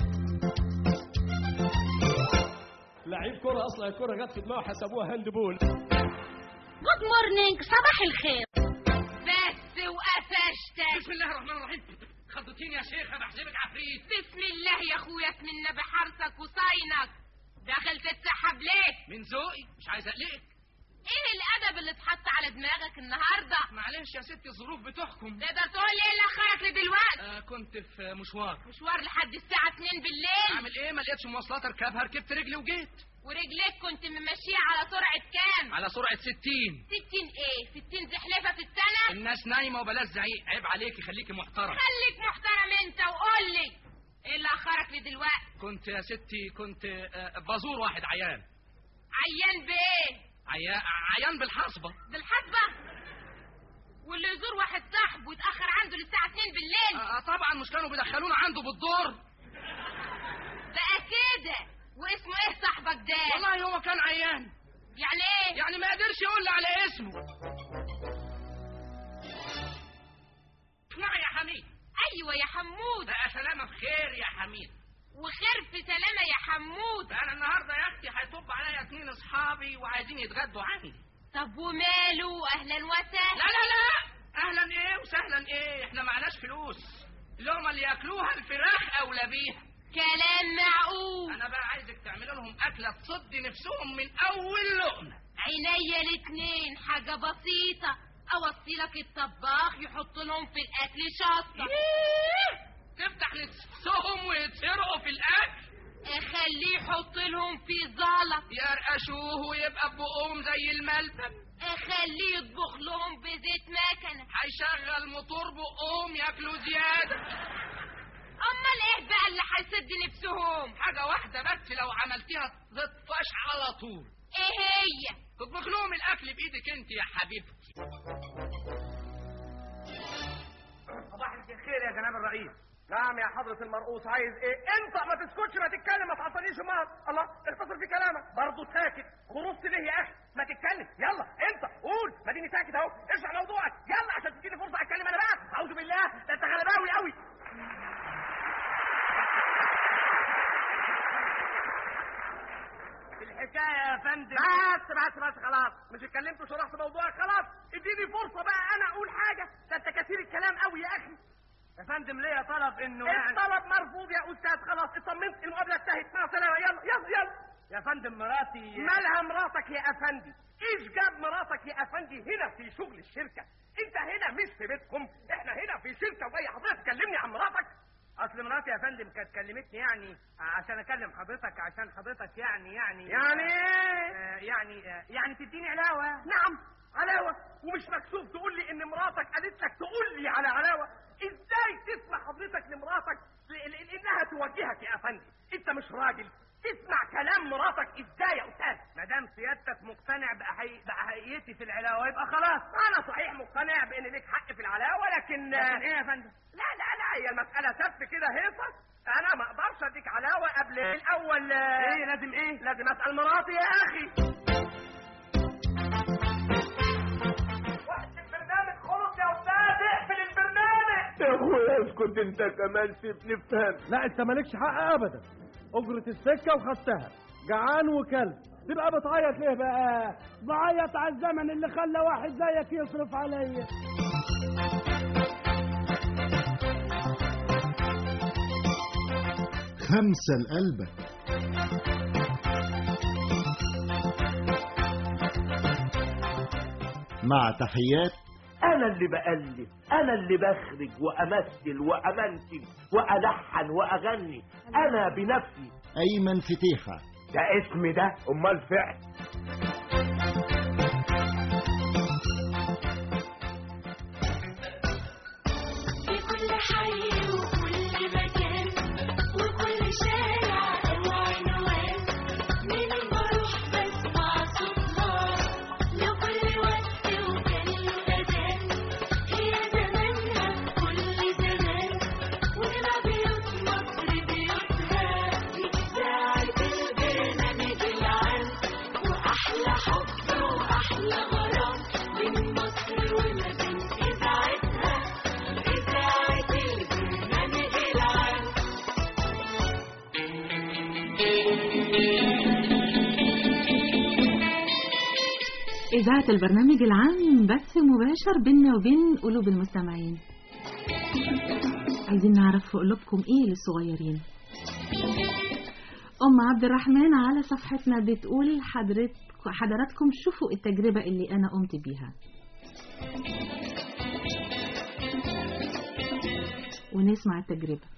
لعيب كرة اصلا الكرة جت في دماغه حسبوها هاند بول جود مورنينج صباح الخير بس وقفشتك بسم الله الرحمن الرحيم خضتيني يا شيخ انا بحسبك عفريت بسم الله يا اخويا اسمنا بحرصك وصاينك دخل تتسحب ليه من ذوقي مش عايز اقلقك ايه الادب اللي اتحط على دماغك النهارده معلش يا ستي الظروف بتحكم تقدر تقول لي ايه اللي اخرك لدلوقتي آه كنت في مشوار مشوار لحد الساعه 2 بالليل اعمل ايه ما لقيتش مواصلات اركبها ركبت رجلي وجيت ورجليك كنت ممشيها على سرعه كام على سرعه 60 60 ايه 60 زحلفه في السنه الناس نايمه وبلاش زعيق عيب عليكي خليكي محترم خليك محترم انت وقول لي ايه اللي اخرك لدلوقتي كنت يا ستي كنت آه، بزور واحد عيان عيان بايه عيان عيان بالحصبه بالحسبه واللي يزور واحد صاحبه ويتاخر عنده للساعه 2 بالليل آه طبعا مش كانوا بيدخلونا عنده بالدور بقى كده واسمه ايه صاحبك ده والله هو كان عيان يعني ايه يعني ما قدرش يقول لي على اسمه اسمعي يا حميد ايوه يا حمود بقى سلامة بخير يا حميد وخير في سلامه يا حمود انا النهارده يا اختي هيطب عليا اتنين اصحابي وعايزين يتغدوا عندي طب وماله اهلا وسهلا لا لا لا اهلا ايه وسهلا ايه احنا معناش فلوس اللقمه اللي ياكلوها الفراخ اولى بيها كلام معقول انا بقى عايزك تعمل لهم اكله تصد نفسهم من اول لقمه عينيا الاتنين حاجه بسيطه اوصي لك الطباخ يحط لهم في الاكل شطه تفتح نفسهم ويتسرقوا في الاكل اخليه يحط لهم في زلط يرقشوه ويبقى بقهم زي الملبن اخليه يطبخ لهم بزيت مكنه هيشغل موتور بقهم ياكلوا زياده امال ايه بقى اللي هيسد نفسهم حاجه واحده بس لو عملتيها تطفش على طول ايه هي تطبخ لهم الاكل بايدك انت يا حبيبتي صباح الخير يا جناب الرئيس نعم يا حضرة المرؤوس عايز ايه انت ما تسكتش ما تتكلم ما تعطليش مال الله اختصر في كلامك برضه ساكت خرصت ليه يا اخي ما تتكلم يلا انت قول ما ديني ساكت اهو اشرح موضوعك يلا عشان تديني فرصه اتكلم انا بقى اعوذ بالله ده انت غلباوي قوي الحكايه يا فندم بس بس بس خلاص مش اتكلمت وشرحت موضوعك خلاص اديني فرصه بقى انا اقول حاجه ده انت كثير الكلام قوي يا اخي يا فندم ليا طلب انه يعني الطلب مرفوض يا استاذ خلاص اطمنت المقابله انتهت مع السلامه يلا يلا يلا يا فندم مراتي مالها مراتك يا افندي ايش جاب مراتك يا افندي هنا في شغل الشركه انت هنا مش في بيتكم احنا هنا في شركه وجاي حضرتك تكلمني عن مراتك اصل مراتي يا يا فندم كانت كلمتني يعني عشان اكلم حضرتك عشان حضرتك يعني يعني يعني ايه يعني آه يعني تديني علاوه نعم علاوه ومش مكسوف تقول لي ان مراتك قالت لك تقول لي على علاوه ازاي تسمع حضرتك لمراتك ل- ل- انها توجهك يا افندي انت مش راجل تسمع كلام مراتك ازاي يا استاذ ما دام سيادتك مقتنع بأحي... بأحيتي في العلاوه يبقى خلاص انا صحيح مقتنع بان ليك حق في العلاوه لكن لكن ايه يا فندم لا لا لا هي المساله سف كده هيصه انا ما اقدرش اديك علاوه قبل الاول ايه لازم ايه لازم اسال مراتي يا اخي وقت البرنامج خلص يا استاذ اقفل البرنامج يا اخويا اسكت انت كمان سيبني افهم لا انت مالكش حق ابدا اجرة السكة وخدتها جعان وكلب تبقى بتعيط ليه بقى بعيط على الزمن اللي خلى واحد زيك يصرف عليا خمسة لقلبك مع تحيات انا اللي بألف انا اللي بخرج وامثل وامنتج والحن واغني انا بنفسي أيمن فتيحة ده اسم ده امال فعل في كل حي وكل مكان وكل شارع أو عنوان من بروح بسمع صوتها لكل وقت وكان له أذان هي زمانها كل زمان وإلى بيوت مصر بيوتها إذاعة البرنامج العام وأحلى حب وأحلى غرام من مصر وما بين إذاعتها إذاعة البرنامج العام إذاعة البرنامج العام بث مباشر بيننا وبين قلوب المستمعين عايزين نعرف في قلوبكم إيه للصغيرين أم عبد الرحمن على صفحتنا بتقول حضرت حضراتكم شوفوا التجربة اللي أنا قمت بيها ونسمع التجربة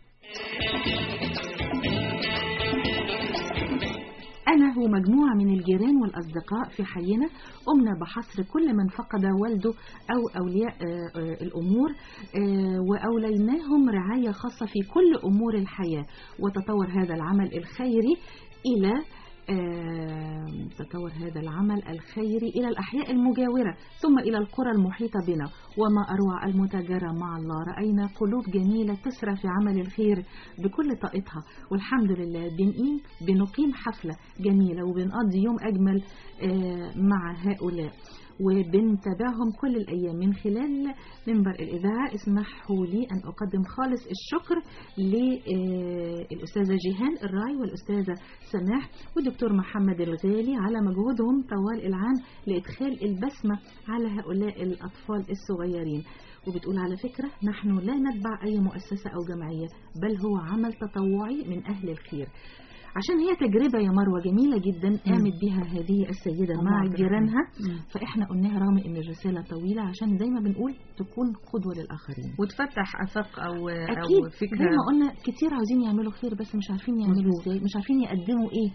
أنا ومجموعة من الجيران والأصدقاء في حينا قمنا بحصر كل من فقد والده أو أولياء آه، آه، الأمور آه، وأوليناهم رعاية خاصة في كل أمور الحياة وتطور هذا العمل الخيري إلى آه، تطور هذا العمل الخيري إلى الأحياء المجاورة ثم إلى القرى المحيطة بنا وما أروع المتاجرة مع الله رأينا قلوب جميلة تسرى في عمل الخير بكل طاقتها والحمد لله بنقيم بنقيم حفلة جميلة وبنقضي يوم أجمل آه، مع هؤلاء وبنتابعهم كل الأيام من خلال منبر الإذاعة اسمحوا لي أن أقدم خالص الشكر للأستاذة جيهان الراي والأستاذة سماح والدكتور محمد الغالي على مجهودهم طوال العام لإدخال البسمة على هؤلاء الأطفال الصغيرين وبتقول على فكرة نحن لا نتبع أي مؤسسة أو جمعية بل هو عمل تطوعي من أهل الخير عشان هي تجربة يا مروة جميلة جدا قامت بها هذه السيدة الله مع عبد جيرانها الرحمن. مم. فإحنا قلناها رغم إن الرسالة طويلة عشان زي ما بنقول تكون قدوة للآخرين وتفتح افاق او أكيد او فكره زي ما قلنا كتير عاوزين يعملوا خير بس مش عارفين يعملوا مظبوط. إزاي مش عارفين يقدموا إيه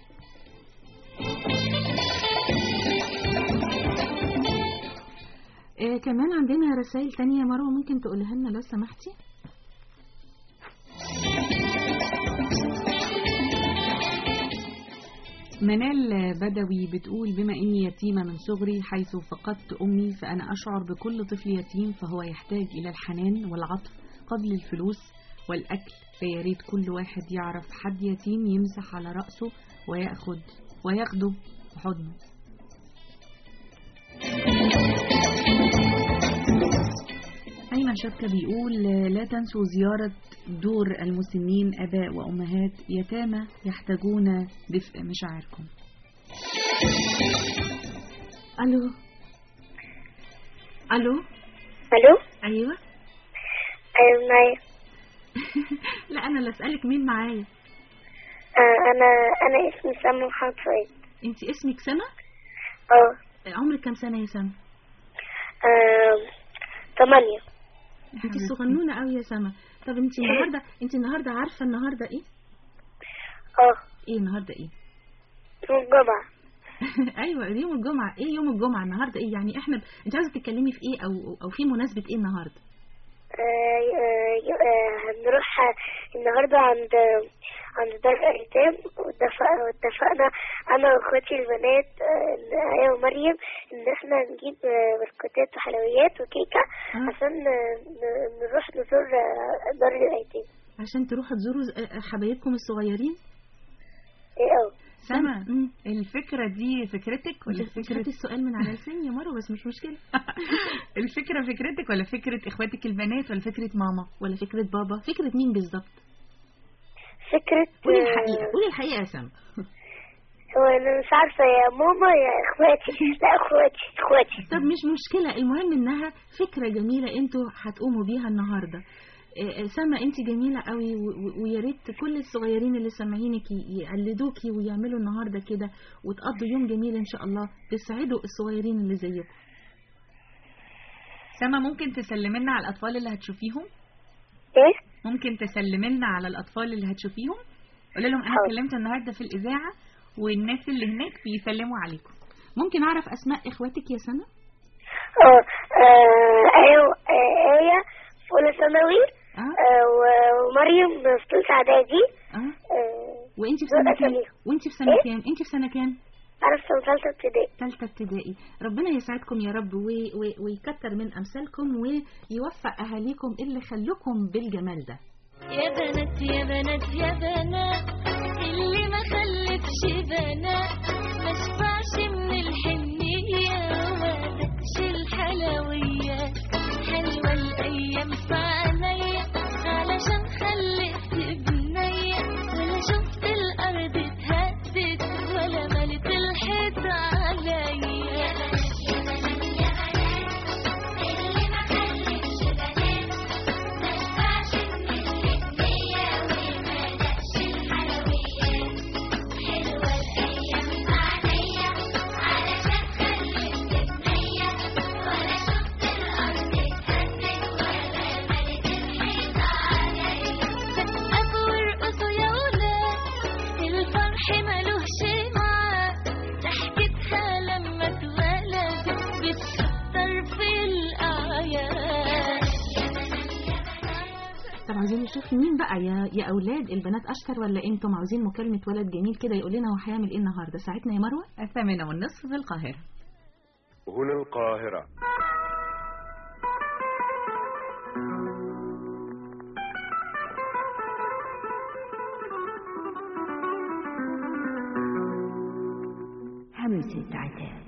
آه كمان عندنا رسائل تانية يا مروة ممكن تقولها لنا لو سمحتي منال بدوي بتقول بما إني يتيمة من صغري حيث فقدت أمي فأنا أشعر بكل طفل يتيم فهو يحتاج إلى الحنان والعطف قبل الفلوس والأكل فيا ريت كل واحد يعرف حد يتيم يمسح على رأسه ويأخذ وياخده في حضنه أيمن شبكة بيقول لا تنسوا زيارة دور المسنين آباء وأمهات يتامى يحتاجون دفء مشاعركم ألو ألو الو أيوة ايوه معايا لا أنا اللي أسألك مين معايا آه انا انا اسمي سما محمد فؤاد أنت اسمك سما اه عمرك كام سنة يا سما آه، تمانية انت صغنونه قوي يا سما طب انت النهارده انت النهارده عارفه النهارده ايه اه ايه النهارده ايه يوم الجمعة ايوه يوم الجمعه ايه يوم الجمعه النهارده ايه يعني احنا انت عايزه تتكلمي في ايه او او في مناسبه ايه النهارده آه، آه، آه، هنروح النهاردة عند عند دار الأيتام واتفق- واتفقنا أنا وأخواتي البنات آه، آية ومريم إن إحنا نجيب آه، بسكوتات وحلويات وكيكة عشان آه، ن- نروح نزور آه، دار الأيتام عشان تروحوا تزوروا ز- حبايبكم الصغيرين إيه أه سما الفكرة دي فكرتك ولا انت فكرة خدتي السؤال من على لساني يا مروه بس مش مشكله الفكرة فكرتك ولا فكرة اخواتك البنات ولا فكرة ماما ولا فكره بابا فكره مين بالظبط فكرة قولي آه، الحقيقه قولي الحقيقه يا سما هو أنا مش عارفة يا ماما يا إخواتي لا إخواتي إخواتي طب مش مشكله المهم انها فكره جميله انتوا هتقوموا بيها النهارده آه، آه، سما انت جميله قوي و- و- ويا ريت كل الصغيرين اللي سامعينك ي- يقلدوكي ويعملوا النهارده كده وتقضوا يوم جميل ان شاء الله تسعدوا الصغيرين اللي زيكم سما ممكن تسلمنا على الأطفال اللي هتشوفيهم إيه ممكن تسلمنا على الأطفال اللي هتشوفيهم قولي لهم أنا اتكلمت النهاردة في الإذاعة والناس اللي هناك بيسلموا عليكم ممكن اعرف اسماء اخواتك يا سما اه آه، آية آه، آية في أولى ثانوي آه، و- ومريم في ثالثة إعدادي اه آه، وانت في دول سنه كام أساميهم. وانت في سنه إيه؟ كام انت في سنه كام أنا في سنة ثالثة ابتدائي ثالثه ابتدائي ربنا يسعدكم يا رب وي- وي- ويكتر من امثالكم ويوفق اهاليكم اللي خلوكم بالجمال ده يا بنات يا بنات يا بنات اللي ما خلفش بنات ما شبعش من الحنية وما دقش الحلويات حلوة الأيام في عينيا علشان خلفت بنية ولا شفت الأرض اتهدت ولا ملت الحيط عليا يا بنات يا بنات اللي ما خلفش بنات ما شبعش من الحنية وما دقش الحلويات حلوة الأيام في عينيا علشان خلفت بنية ولا شفت الأرض اتهدت ولا ملت الحيط عليا سقفوا وارقصوا يا ولاد الفرح ملوش معاد ضحكتها لما اتولد بتكتر في الأعياد طب عايزين نشوف مين بقى يا يا اولاد البنات اشطر ولا انتم عاوزين مكالمه ولد جميل كده يقول لنا هو هيعمل ايه النهارده ساعتنا يا مروه الثامنة والنصف في القاهرة هنا القاهرة همسة عتاب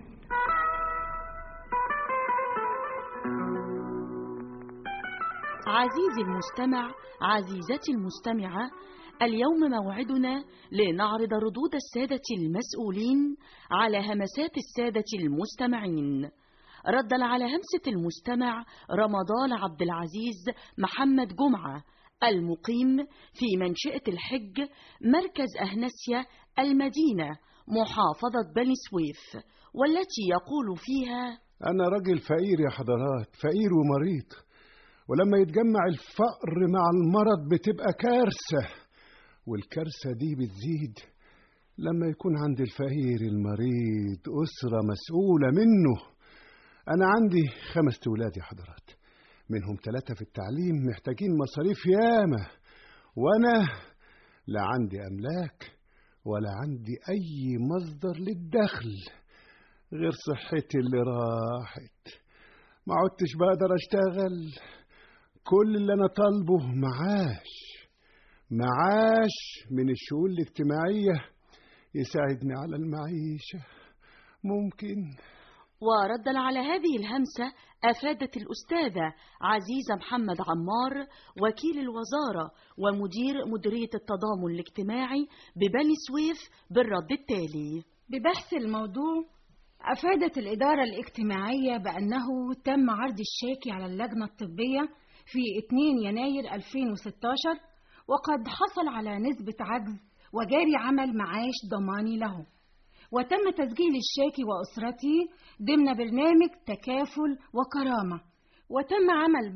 عزيزي المستمع عزيزتي المستمعة اليوم موعدنا لنعرض ردود السادة المسؤولين على همسات السادة المستمعين ردا على همسة المستمع رمضان عبد العزيز محمد جمعة المقيم في منشأة الحج مركز أهنسيا المدينة محافظة بني سويف والتي يقول فيها أنا راجل فقير يا حضرات فقير ومريض ولما يتجمع الفقر مع المرض بتبقى كارثة والكارثة دي بتزيد لما يكون عند الفقير المريض أسرة مسؤولة منه أنا عندي خمس ولاد يا حضرات منهم ثلاثة في التعليم محتاجين مصاريف ياما وأنا لا عندي أملاك ولا عندي أي مصدر للدخل غير صحتي اللي راحت ما عدتش بقدر أشتغل كل اللي أنا طالبه معاش معاش من الشؤون الاجتماعية يساعدني على المعيشة ممكن وردا على هذه الهمسة أفادت الأستاذة عزيزة محمد عمار وكيل الوزارة ومدير مديرية التضامن الاجتماعي ببني سويف بالرد التالي ببحث الموضوع أفادت الإدارة الاجتماعية بأنه تم عرض الشاكي على اللجنة الطبية في 2 يناير 2016 وقد حصل على نسبة عجز وجاري عمل معاش ضماني له وتم تسجيل الشاكي وأسرته ضمن برنامج تكافل وكرامة وتم عمل بحث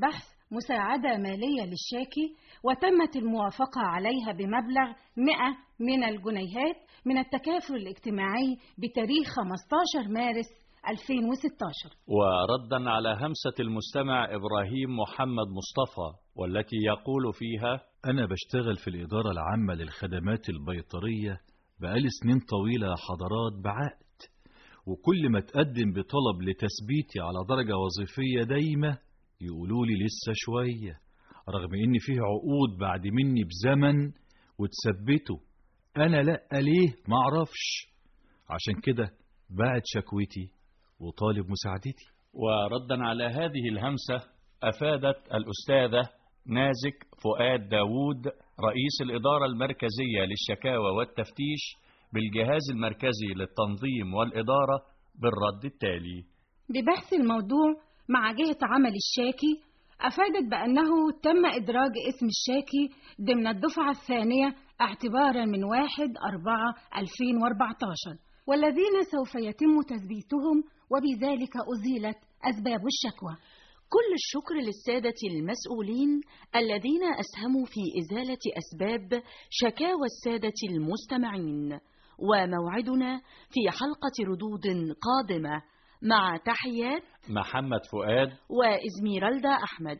مساعدة مالية للشاكي وتمت الموافقة عليها بمبلغ 100 من الجنيهات من التكافل الاجتماعي بتاريخ 15 مارس 2016 وردا على همسة المستمع إبراهيم محمد مصطفى والتي يقول فيها أنا بشتغل في الإدارة العامة للخدمات البيطرية بقالي سنين طويلة يا حضرات بعقد وكل ما تقدم بطلب لتثبيتي على درجة وظيفية دايمة يقولوا لي لسه شوية رغم إن فيه عقود بعد مني بزمن وتثبتوا أنا لأ ليه معرفش عشان كده بعت شكوتي وطالب مساعدتي وردا على هذه الهمسة أفادت الأستاذة نازك فؤاد داوود رئيس الإدارة المركزية للشكاوى والتفتيش بالجهاز المركزي للتنظيم والإدارة بالرد التالي ببحث الموضوع مع جهة عمل الشاكي أفادت بأنه تم إدراج اسم الشاكي ضمن الدفعة الثانية اعتبارا من 1 4 2014 والذين سوف يتم تثبيتهم وبذلك أزيلت أسباب الشكوى كل الشكر للسادة المسؤولين الذين أسهموا في إزالة أسباب شكاوى السادة المستمعين وموعدنا في حلقة ردود قادمة مع تحيات محمد فؤاد وإزميرالدا أحمد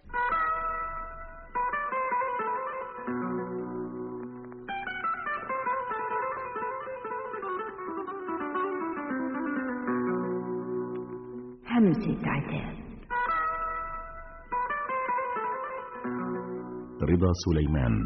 همسة عتاب رضا سليمان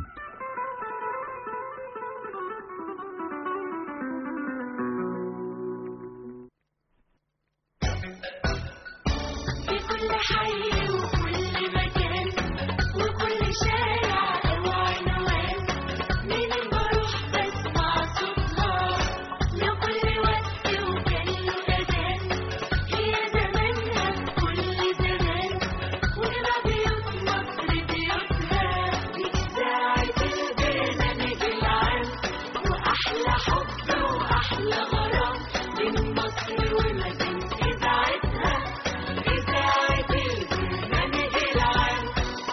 في كل حي وكل مكان وكل شارع أو عنوان من بروح بسمع صوتها لكل وقت وكان له أذان هي زمانها كل زمان وما بيوت مصر بيوتها إذاعة البرنامج العام وأحلى حب وأحلى غرام من مصر وما بين إذاعتها إذاعة البرنامج العام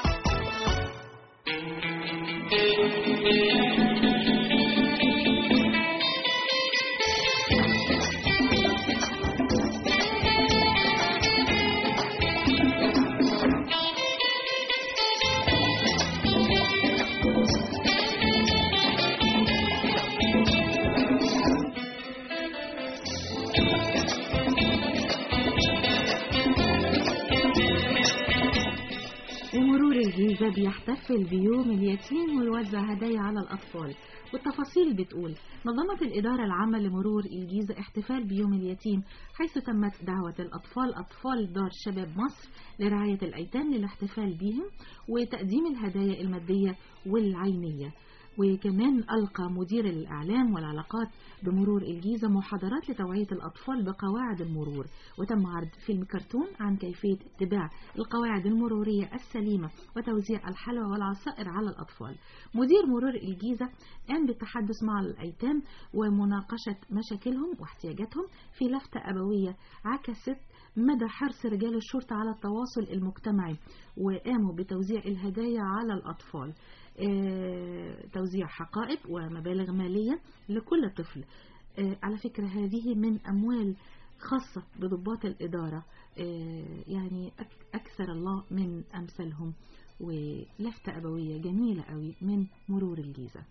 ومرور الجيزة بيحتفل بيوم اليتيم ويوزع هدايا على الأطفال والتفاصيل بتقول نظمت الإدارة العامة لمرور الجيزة احتفال بيوم اليتيم حيث تمت دعوة الأطفال أطفال دار شباب مصر لرعاية الأيتام للاحتفال بهم وتقديم الهدايا المادية والعينية وكمان ألقى مدير الإعلام والعلاقات بمرور الجيزة محاضرات لتوعية الأطفال بقواعد المرور وتم عرض فيلم كرتون عن كيفية اتباع القواعد المرورية السليمة وتوزيع الحلوى والعصائر على الأطفال مدير مرور الجيزة قام بالتحدث مع الأيتام ومناقشة مشاكلهم واحتياجاتهم في لفتة أبوية عكست مدى حرص رجال الشرطة على التواصل المجتمعي وقاموا بتوزيع الهدايا على الأطفال آه، توزيع حقائب ومبالغ مالية لكل طفل آه، على فكرة هذه من أموال خاصة بضباط الإدارة آه، يعني أك- أكثر الله من أمثالهم ولفتة أبوية جميلة قوي من مرور الجيزة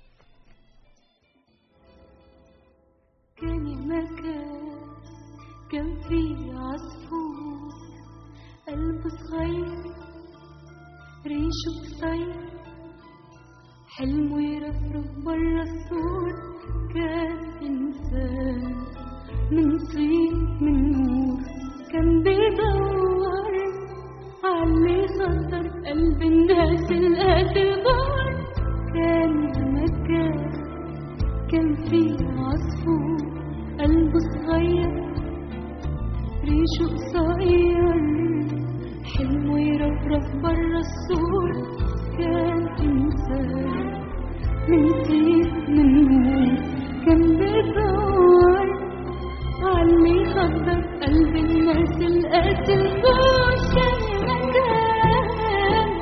كان المكان كان فيه عصفور قلبه صغير ريشه قصير حلمه يرفرف برا السور كان إنسان من طين من نور كان بيدور علي خطر قلب الناس القاتل بار كان المكان كان فيه عصفور قلبه صغير ريشه قصير حلمه يرفرف برا السور كان إنسان من طين من نور كان بيدور علي خبر قلب الناس القاتل بوش المكان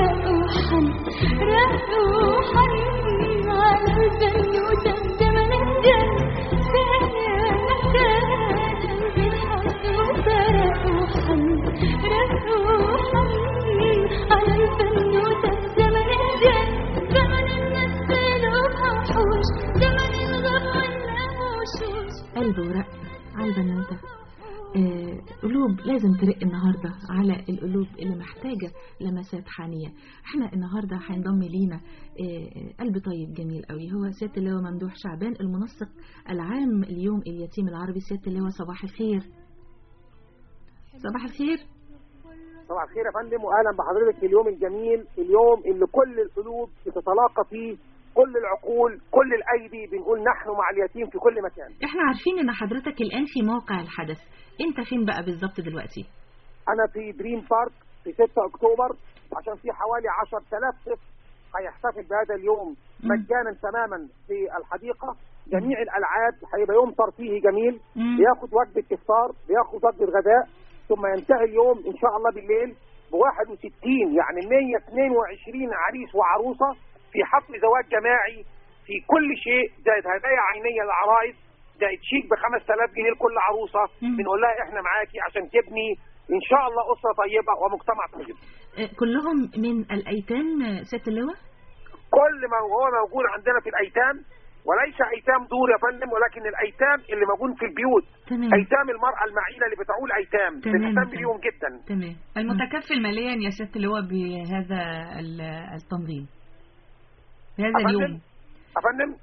رقوحا رقوحا على البنوتة زمن الجن ثانية محتاجة بالحدوتة رقوحا رقوحا على البنوتة زمن الجن زمن الناس قلوبها وحوش زمن الغفلة وشوش قلب ورق على البنوتة آه، قلوب لازم ترق النهاردة على القلوب اللي محتاجة لمسات حانية احنا النهاردة هينضم لينا آه، قلب طيب جميل قوي هو سيادة اللواء ممدوح شعبان المنسق العام اليوم اليتيم العربي سيادة اللواء صباح الخير صباح الخير صباح الخير يا فندم واهلا بحضرتك في اليوم الجميل اليوم اللي كل القلوب بتتلاقى فيه كل العقول كل الايدي بنقول نحن مع اليتيم في كل مكان احنا عارفين ان حضرتك الان في موقع الحدث انت فين بقى بالظبط دلوقتي انا في دريم بارك في 6 اكتوبر عشان في حوالي 10000 طفل هيحتفل بهذا اليوم مجانا تماما في الحديقه جميع الالعاب هيبقى يوم ترفيهي جميل بياخد وجبه افطار بياخد وجبه غداء ثم ينتهي اليوم ان شاء الله بالليل ب 61 يعني 122 عريس وعروسه في حفل زواج جماعي في كل شيء زائد هدايا عينيه للعرايس زائد شيك ب 5000 جنيه لكل عروسه بنقول لها احنا معاكي عشان تبني ان شاء الله اسره طيبه ومجتمع طيب آه، كلهم من الايتام آه، سيادة اللواء كل ما هو موجود عندنا في الايتام وليس ايتام دور يا فندم ولكن الايتام اللي موجود في البيوت تمام. ايتام المراه المعيله اللي بتعول ايتام تمام، بنهتم تمام. بيهم جدا تمام المتكفل ماليا يا سيادة اللواء بهذا ال- التنظيم بهذا أفندم؟ اليوم يا فندم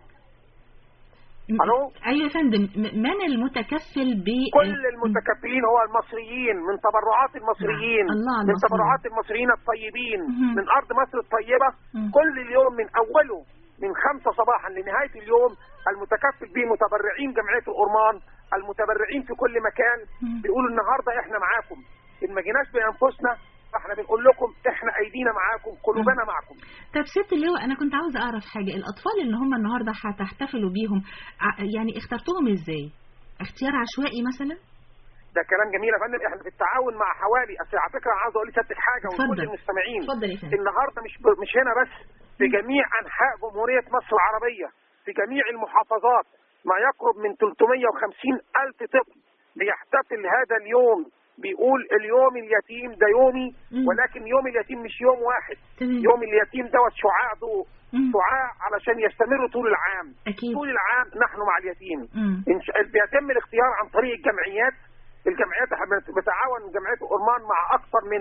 الو ايوه يا فندم م- من المتكفل ب كل المتكفلين هو المصريين من تبرعات المصريين نعم. الله على من المصريين. تبرعات المصريين الطيبين مهم. من ارض مصر الطيبه مم. كل اليوم من اوله من خمسة صباحا لنهاية اليوم المتكفل به متبرعين جمعية الأورمان المتبرعين في كل مكان بيقولوا النهاردة احنا معاكم إن ما جيناش بأنفسنا فاحنا بنقول لكم احنا أيدينا معاكم قلوبنا معاكم طب ست اللواء انا كنت عاوزه اعرف حاجه الاطفال اللي هم النهارده هتحتفلوا بيهم ع- يعني اخترتوهم ازاي اختيار عشوائي مثلا ده كلام جميل يا فندم احنا بالتعاون مع حوالي اصل على فكره عاوز اقول لسيادتك حاجه ولكل اتفضل. المستمعين اتفضل يا فندم. النهارده مش ب... مش هنا بس في جميع انحاء جمهوريه مصر العربيه في جميع المحافظات ما يقرب من 350 الف طفل بيحتفل هذا اليوم بيقول اليوم اليتيم ده يومي ولكن يوم اليتيم مش يوم واحد تمام. يوم اليتيم دوت شعاع ضوء شعاع علشان يستمر طول العام أكيد. طول العام نحن مع اليتيم مم. إن شاء- بيتم الاختيار عن طريق الجمعيات الجمعيات احنا بتعاون جمعيه اورمان مع اكثر من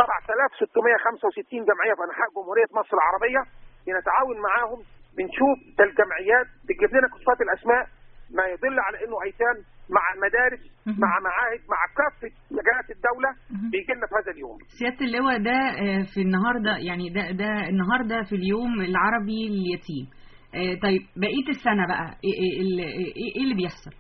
7665 جمعيه في انحاء جمهوريه مصر العربيه بنتعاون معاهم بنشوف ده الجمعيات بتجيب لنا كشوفات الاسماء ما يدل على انه ايتام مع المدارس مع معاهد مع كافه مجالات الدوله بيجي لنا في هذا اليوم سيادة اللواء ده آه، في النهاردة يعني ده ده النهاردة في اليوم العربي لليتيم آه، طيب بقية السنة بقى ايه إيه- إيه- إيه- إيه اللي بيحصل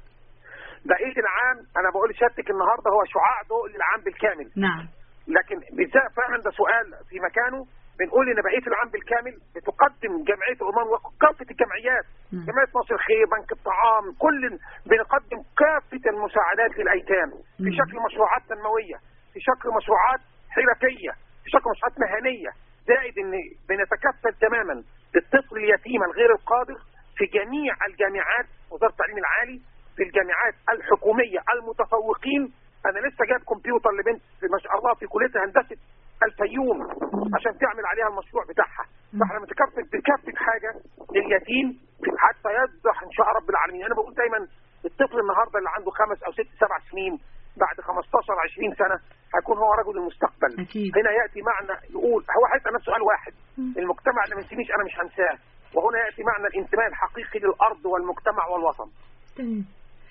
بقيه العام انا بقول لسيادتك النهارده هو شعاع ضوء للعام بالكامل نعم لكن بالذات فعلا ده سؤال في مكانه بنقول ان بقيه العام بالكامل بتقدم جمعيه الامم وكافه الجمعيات جمعيه مصر الخير بنك الطعام كل بنقدم كافه المساعدات للايتام في شكل مشروعات تنمويه في شكل مشروعات حرفيه في شكل مشروعات مهنيه زائد ان بنتكفل تماما بالطفل اليتيم الغير القادر في جميع الجامعات وزاره التعليم العالي في الجامعات الحكوميه المتفوقين انا لسه جايب كمبيوتر لبنت ما شاء الله في كليه هندسه الفيوم عشان تعمل عليها المشروع بتاعها فاحنا متكفل بكافه حاجه لليتيم حتى يصبح ان شاء رب العالمين انا بقول دايما الطفل النهارده اللي عنده خمس او ست سبع سنين بعد 15 20 سنه هيكون هو رجل المستقبل أكيد. هنا ياتي معنى يقول هو هيسال نفسه سؤال واحد المجتمع اللي ما ينسينيش انا مش هنساه وهنا ياتي معنى الانتماء الحقيقي للارض والمجتمع والوطن تمام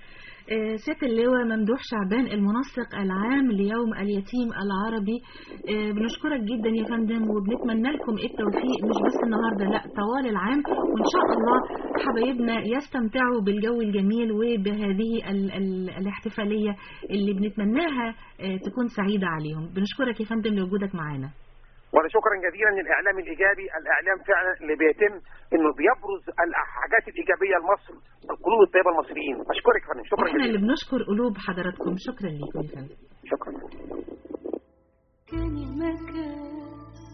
آه، سيادة اللواء ممدوح شعبان المنسق العام ليوم اليتيم العربي آه، بنشكرك جدا يا فندم وبنتمنى لكم التوفيق مش بس النهارده لا طوال العام وان شاء الله حبايبنا يستمتعوا بالجو الجميل وبهذه ال ال الاحتفاليه اللي بنتمناها آه، تكون سعيده عليهم بنشكرك يا فندم لوجودك معانا وانا شكرا جزيلا للاعلام الايجابي الاعلام فعلا اللي بيتم انه بيبرز الحاجات الايجابيه لمصر والقلوب الطيبه المصريين اشكرك يا فندم شكرا احنا اللي جزيلا بنشكر قلوب حضراتكم شكرا ليكم يا فندم شكرا كان المكان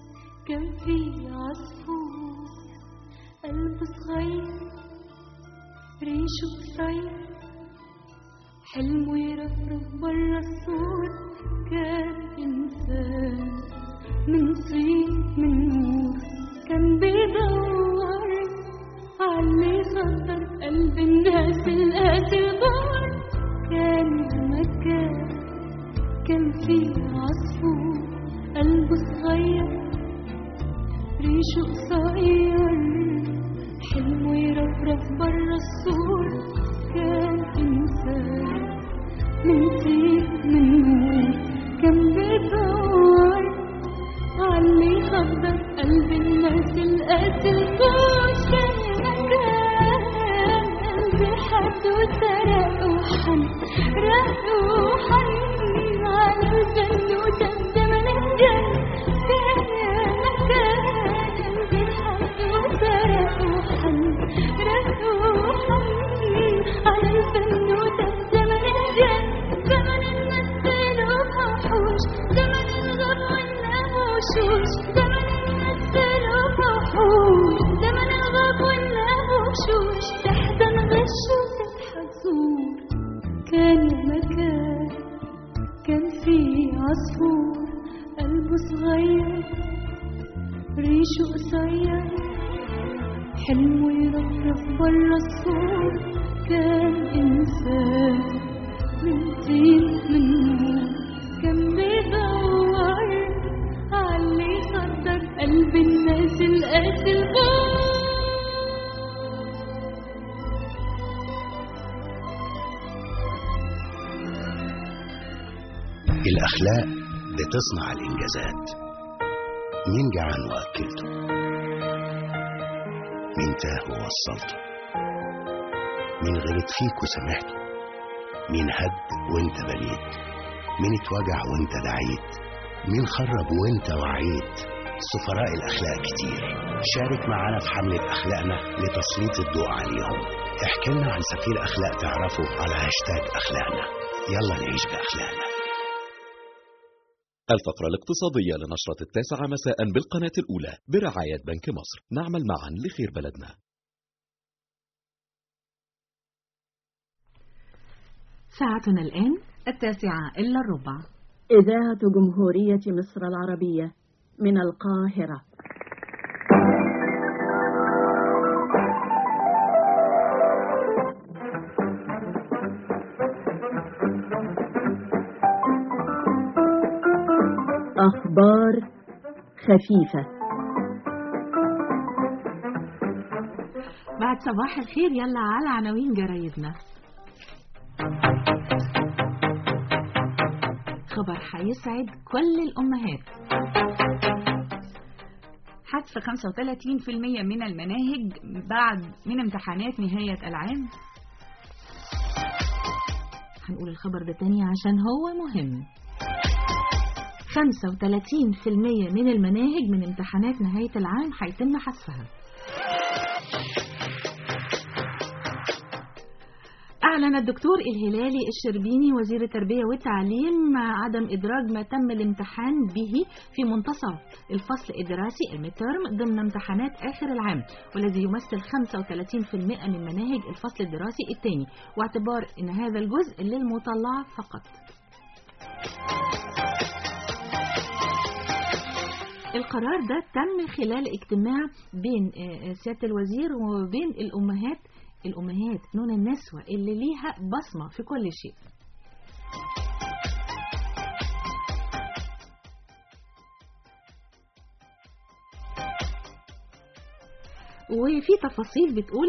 كان في عصفور قلبه صغير ريشه قصير حلمه يرفرف برا السور كان إنسان من طين من نور كان بيدور علي خطر قلب الناس القاسي البار كان مكان كان في عصفور قلبه صغير ريشه قصير حلمه يرفرف برا السور كان إنسان من طين من نور كان بيدور علي خضر قلب الناس القاسي الفوش كان مكان قلبي حد وسرق وحن رق وحن على الفن وتبدأ الجن كان مكان قلبي حد وسرق وحن رق وحن على الفن وتبدأ الجن زمن المثل وفحوش زمن الغر والنبوشوش زمن المثل وفحوش زمن الغر والنبوشوش تحزن غش وتتحزور كان مكان كان في عصفور قلبه صغير ريشه قصير حلمه يرفرف برا السور كان إنسان من طين من نور كان بيدور علي يقدر قلب الناس القاسي البار الأخلاق بتصنع الإنجازات مين جعان وأكلته مين تاه ووصلته مين غلط فيك وسامحته مين هد وانت بنيت مين اتوجع وانت دعيت مين خرب وانت وعيت سفراء الأخلاق كتير شارك معنا في حملة أخلاقنا لتسليط الضوء عليهم احكي لنا عن سفير أخلاق تعرفه على هاشتاج أخلاقنا يلا نعيش بأخلاقنا الفقرة الاقتصادية لنشرة التاسعة مساء بالقناة الأولى برعاية بنك مصر نعمل معا لخير بلدنا ساعتنا الآن التاسعة إلا الربع إذاعة جمهورية مصر العربية من القاهرة أخبار خفيفة بعد صباح الخير يلا على عناوين جرايدنا خبر هيسعد كل الأمهات حذف 35% من المناهج بعد من امتحانات نهاية العام هنقول الخبر ده تاني عشان هو مهم 35% من المناهج من امتحانات نهاية العام هيتم حذفها أعلن الدكتور الهلالي الشربيني وزير التربية والتعليم عدم إدراج ما تم الامتحان به في منتصف الفصل الدراسي المترم ضمن امتحانات آخر العام والذي يمثل 35% من مناهج الفصل الدراسي الثاني واعتبار أن هذا الجزء للمطلع فقط القرار ده تم خلال اجتماع بين سيادة الوزير وبين الأمهات الأمهات نون النسوة اللي ليها بصمة في كل شيء وفي تفاصيل بتقول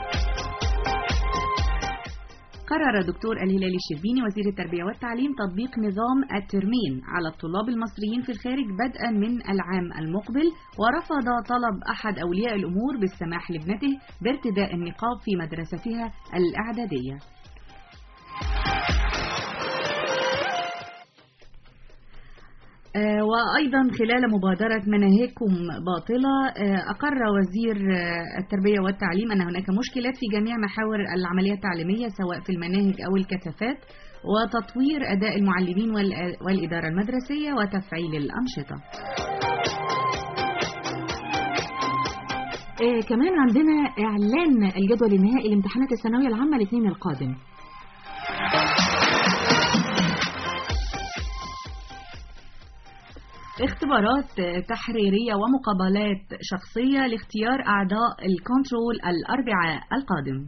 قرر دكتور الهلال الشربيني وزير التربية والتعليم تطبيق نظام الترمين على الطلاب المصريين في الخارج بدءا من العام المقبل ورفض طلب أحد أولياء الأمور بالسماح لابنته بارتداء النقاب في مدرستها الإعدادية آه وأيضا خلال مبادرة مناهجكم باطلة آه أقر وزير آه التربية والتعليم أن هناك مشكلات في جميع محاور العملية التعليمية سواء في المناهج أو الكثافات وتطوير أداء المعلمين والإدارة المدرسية وتفعيل الأنشطة آه كمان عندنا إعلان الجدول النهائي لامتحانات الثانوية العامة الاثنين القادم اختبارات تحريرية ومقابلات شخصية لاختيار أعضاء الكنترول الأربعاء القادم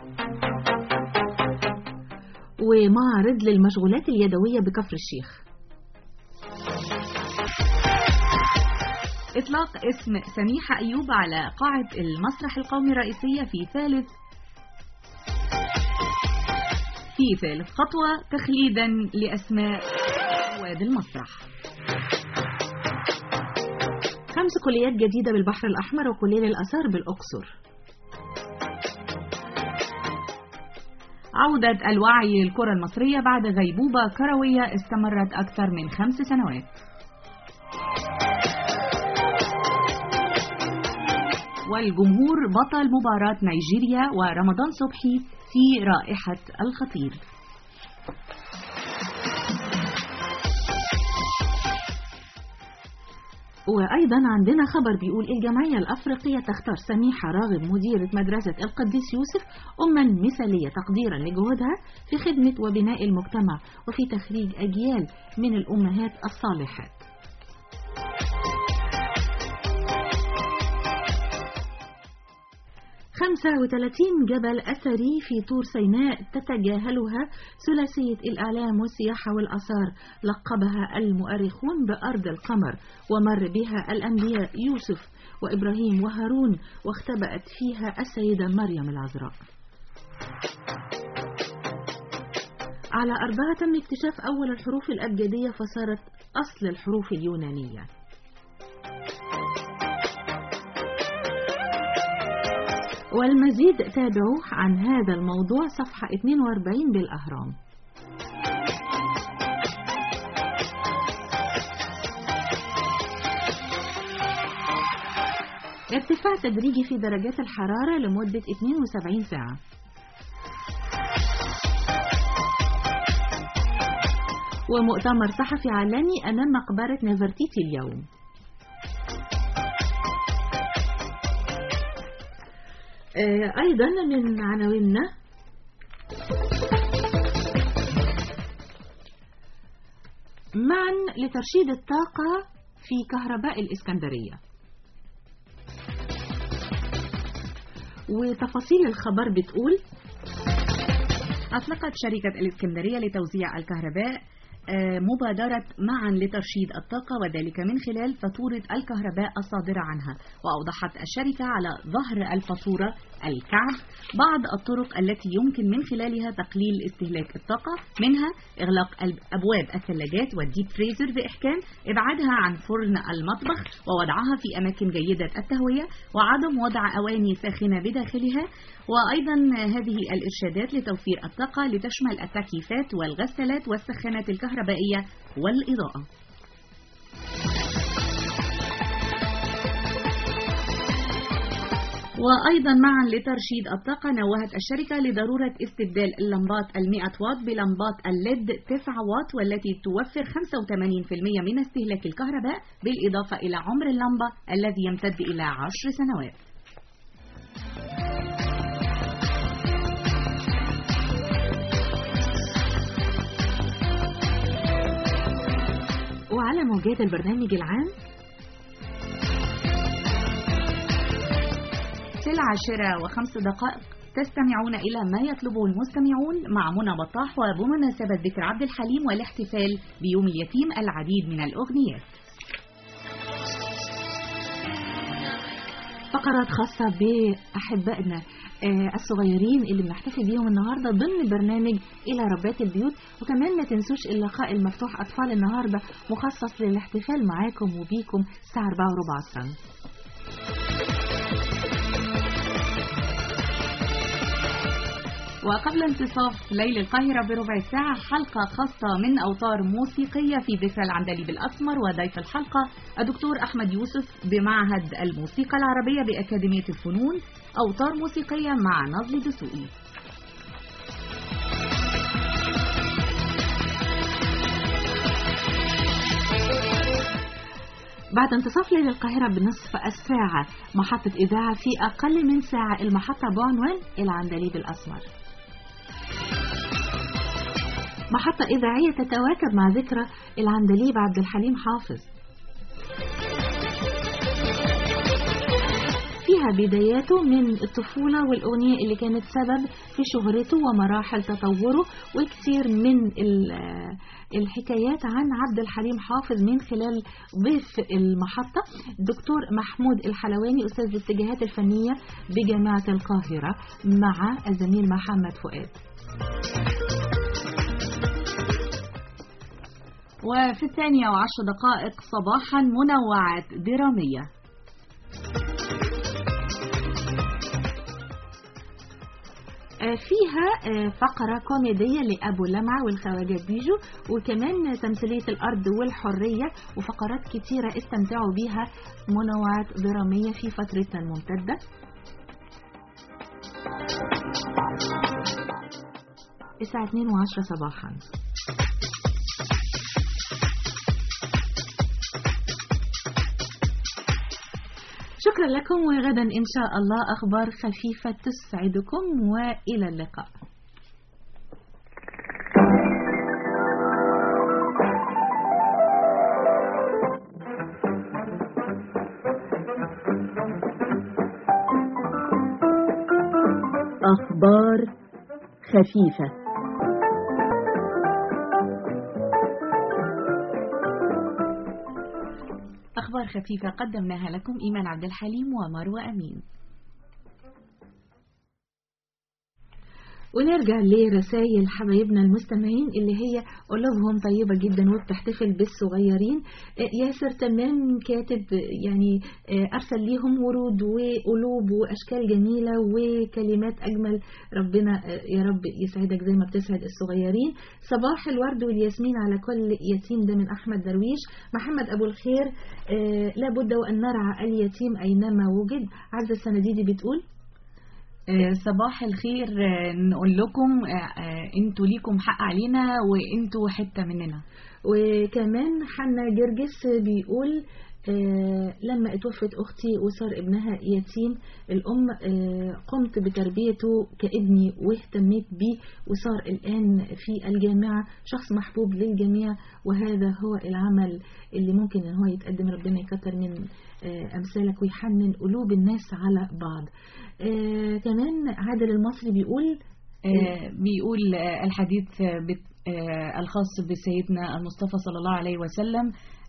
ومعرض للمشغولات اليدوية بكفر الشيخ إطلاق اسم سميحة أيوب على قاعة المسرح القومي الرئيسية في ثالث في ثالث خطوة تخليدا لأسماء رواد المسرح خمس كليات جديدة بالبحر الأحمر وكلية الآثار بالأقصر عودة الوعي الكرة المصرية بعد غيبوبة كروية استمرت أكثر من خمس سنوات والجمهور بطل مباراة نيجيريا ورمضان صبحي في رائحة الخطير وأيضا عندنا خبر بيقول الجمعية الأفريقية تختار سميحة راغب مديرة مدرسة القديس يوسف أما مثالية تقديرا لجهودها في خدمة وبناء المجتمع وفي تخريج أجيال من الأمهات الصالحات خمسة وثلاثين جبل أثري في طور سيناء تتجاهلها ثلاثية الإعلام والسياحة والآثار لقبها المؤرخون بأرض القمر ومر بها الأنبياء يوسف وإبراهيم وهارون واختبأت فيها السيدة مريم العذراء على أربعة تم اكتشاف أول الحروف الأبجدية فصارت أصل الحروف اليونانية والمزيد تابعوا عن هذا الموضوع صفحة 42 بالأهرام ارتفاع تدريجي في درجات الحرارة لمدة 72 ساعة ومؤتمر صحفي عالمي أمام مقبرة نفرتيتي اليوم أيضا من عناويننا معا لترشيد الطاقة في كهرباء الإسكندرية وتفاصيل الخبر بتقول أطلقت شركة الإسكندرية لتوزيع الكهرباء مبادرة معا لترشيد الطاقة وذلك من خلال فاتورة الكهرباء الصادرة عنها وأوضحت الشركة على ظهر الفاتورة الكعب بعض الطرق التي يمكن من خلالها تقليل استهلاك الطاقة منها إغلاق أبواب الثلاجات والديب فريزر بإحكام إبعادها عن فرن المطبخ ووضعها في أماكن جيدة التهوية وعدم وضع أواني ساخنة بداخلها وأيضا هذه الإرشادات لتوفير الطاقة لتشمل التكييفات والغسالات والسخانات الكهربائية والإضاءة وأيضا معا لترشيد الطاقة نوهت الشركة لضرورة استبدال اللمبات المئة واط بلمبات الليد 9 واط والتي توفر 85% من استهلاك الكهرباء بالإضافة إلى عمر اللمبة الذي يمتد إلى 10 سنوات وعلى موجات البرنامج العام سلعة شراء وخمس دقائق تستمعون إلى ما يطلبه المستمعون مع منى بطاح وبمناسبة ذكر عبد الحليم والاحتفال بيوم اليتيم العديد من الأغنيات فقرات خاصة بأحبائنا الصغيرين اللي بنحتفل بيهم النهارده ضمن برنامج الى ربات البيوت وكمان ما تنسوش اللقاء المفتوح اطفال النهارده مخصص للاحتفال معاكم وبيكم الساعه 4 وربع عصرا وقبل انتصاف ليل القاهرة بربع ساعة حلقة خاصة من أوتار موسيقية في ذكرى العندليب الأسمر وضيف الحلقة الدكتور أحمد يوسف بمعهد الموسيقى العربية بأكاديمية الفنون أوتار موسيقية مع نظلي دسوقي بعد انتصاف ليل القاهرة بنصف الساعة محطة إذاعة في أقل من ساعة المحطة بعنوان العندليب الأسمر محطة إذاعية تتواكب مع ذكرى العندليب عبد الحليم حافظ فيها بداياته من الطفولة والأغنية اللي كانت سبب في شهرته ومراحل تطوره وكثير من الحكايات عن عبد الحليم حافظ من خلال ضيف المحطة دكتور محمود الحلواني أستاذ الاتجاهات الفنية بجامعة القاهرة مع الزميل محمد فؤاد وفي الثانية وعشر دقائق صباحا منوعات درامية فيها فقرة كوميدية لأبو لمعة والخواجة بيجو وكمان تمثيلية الأرض والحرية وفقرات كتيرة استمتعوا بيها منوعات درامية في فترتنا الممتدة الساعة 2 وعشرة صباحا شكرا لكم وغدا إن شاء الله أخبار خفيفة تسعدكم وإلى اللقاء أخبار خفيفة أخبار خفيفة قدمناها لكم إيمان عبد الحليم ومروة أمين ونرجع لرسائل حبايبنا المستمعين اللي هي قلوبهم طيبة جدا وبتحتفل بالصغيرين ياسر تمام كاتب يعني أرسل ليهم ورود وقلوب وأشكال جميلة وكلمات أجمل ربنا يا رب يسعدك زي ما بتسعد الصغيرين صباح الورد والياسمين على كل يتيم ده من أحمد درويش محمد أبو الخير لابد وأن نرعى اليتيم أينما وجد عزة السنديدي بتقول صباح الخير نقول لكم انتوا ليكم حق علينا وانتوا حتة مننا وكمان حنا جرجس بيقول آه لما اتوفت أختي وصار ابنها يتيم الأم آه قمت بتربيته كابني واهتميت بيه وصار الآن في الجامعة شخص محبوب للجميع وهذا هو العمل اللي ممكن ان هو يتقدم ربنا يكتر من آه أمثالك ويحنن قلوب الناس على بعض كمان عادل المصري بيقول بيقول الحديث الخاص بسيدنا المصطفى صلى الله عليه وسلم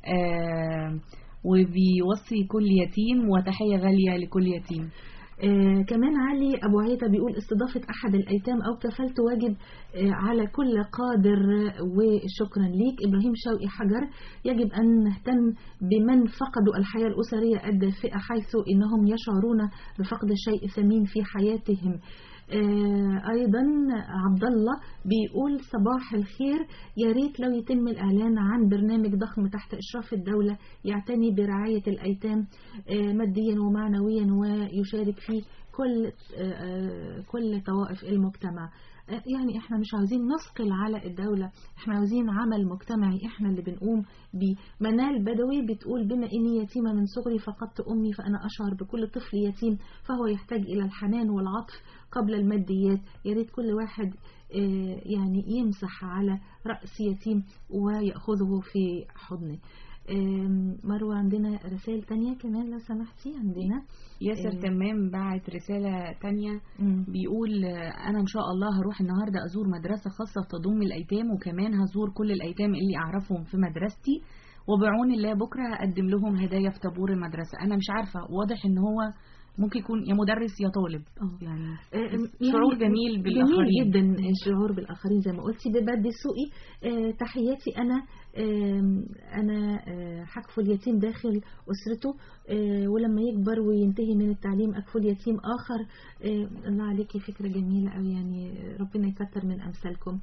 وبيوصي كل يتيم وتحية غالية لكل يتيم آه كمان علي أبو عيطة بيقول استضافة أحد الأيتام أو كفلت واجب آه على كل قادر وشكرا ليك إبراهيم شوقي حجر يجب أن نهتم بمن فقدوا الحياة الأسرية الدافئة حيث إنهم يشعرون بفقد شيء ثمين في حياتهم آه ايضا عبد الله بيقول صباح الخير يا ريت لو يتم الاعلان عن برنامج ضخم تحت اشراف الدوله يعتني برعايه الايتام آه ماديا ومعنويا ويشارك فيه كل آه كل طوائف المجتمع يعني احنا مش عاوزين نثقل على الدولة احنا عاوزين عمل مجتمعي احنا اللي بنقوم بيه منال بدوي بتقول بما اني يتيمة من صغري فقدت امي فانا اشعر بكل طفل يتيم فهو يحتاج الى الحنان والعطف قبل الماديات يا ريت كل واحد يعني يمسح على رأس يتيم ويأخذه في حضنه مروة عندنا رسائل تانية كمان لو سمحتي عندنا ياسر تمام بعت رسالة تانية مم. بيقول أنا إن شاء الله هروح النهاردة أزور مدرسة خاصة تضم الأيتام وكمان هزور كل الأيتام اللي أعرفهم في مدرستي وبعون الله بكرة هقدم لهم هدايا في طابور المدرسة أنا مش عارفة واضح إن هو ممكن يكون يا مدرس يا طالب يعني شعور جميل بالاخرين جميل جدا الشعور بالاخرين زي ما قلتي ببدي سوقي آه تحياتي انا آه انا هكفل آه يتيم داخل اسرته آه ولما يكبر وينتهي من التعليم اكفل يتيم اخر آه الله عليكي فكره جميله قوي يعني ربنا يكتر من امثالكم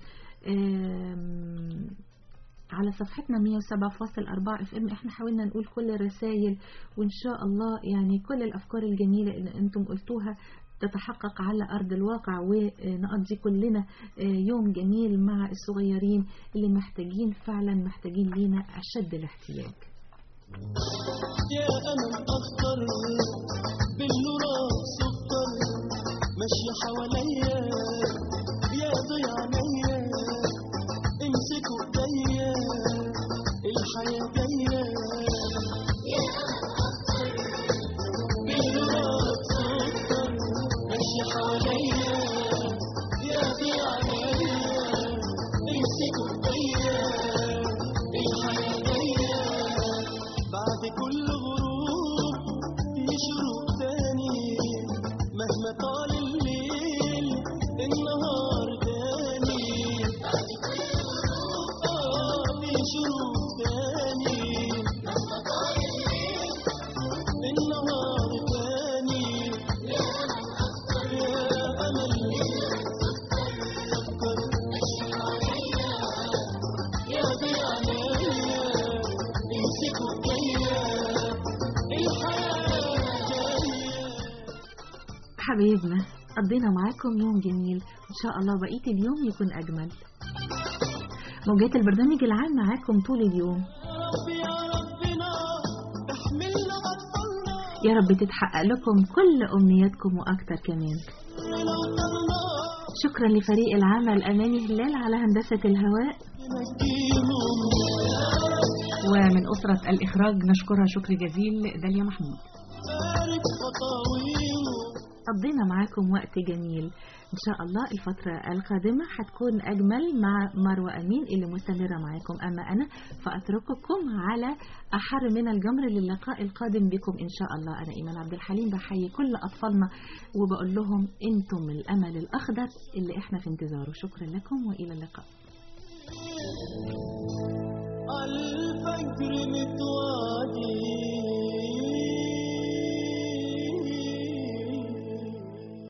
آه على صفحتنا 107.4 اف ام احنا حاولنا نقول كل الرسائل وان شاء الله يعني كل الافكار الجميله اللي انتم قلتوها تتحقق على أرض الواقع ونقضي كلنا يوم جميل مع الصغيرين اللي محتاجين فعلا محتاجين لينا أشد الاحتياج يا أمل أخضر بالنورات سكر ماشية حواليا يا ضيع عينيا امسكوا ايديا الحياة جاية يا أمل أخضر بالنورات سكر ماشية حواليا يا ضيع عينيا امسكوا ايديا الحياة جاية بعد كل غروب في شروق تاني مهما طال الليل النهار تاني بعد كل غروب آه في شروق تاني مهما طال الليل النهار تاني يا أمل يا أمل سكر مشي عليا يا ضيع عينيا امسكوا ايديا الحياة جاية حبايبنا قضينا معاكم يوم جميل إن شاء الله بقية اليوم يكون أجمل موجات البرنامج العام معاكم طول اليوم يا رب تتحقق لكم كل أمنياتكم وأكتر كمان شكرا لفريق العمل أماني هلال على هندسة الهواء ومن أسرة الإخراج نشكرها شكر جزيل داليا محمود قضينا معاكم وقت جميل إن شاء الله الفترة القادمة هتكون أجمل مع مروة أمين اللي مستمرة معاكم أما أنا فأترككم على أحر من الجمر للقاء القادم بكم إن شاء الله أنا إيمان عبد الحليم بحيي كل أطفالنا وبقول لهم أنتم الأمل الأخضر اللي إحنا في انتظاره شكرا لكم وإلى اللقاء الفجر متوادي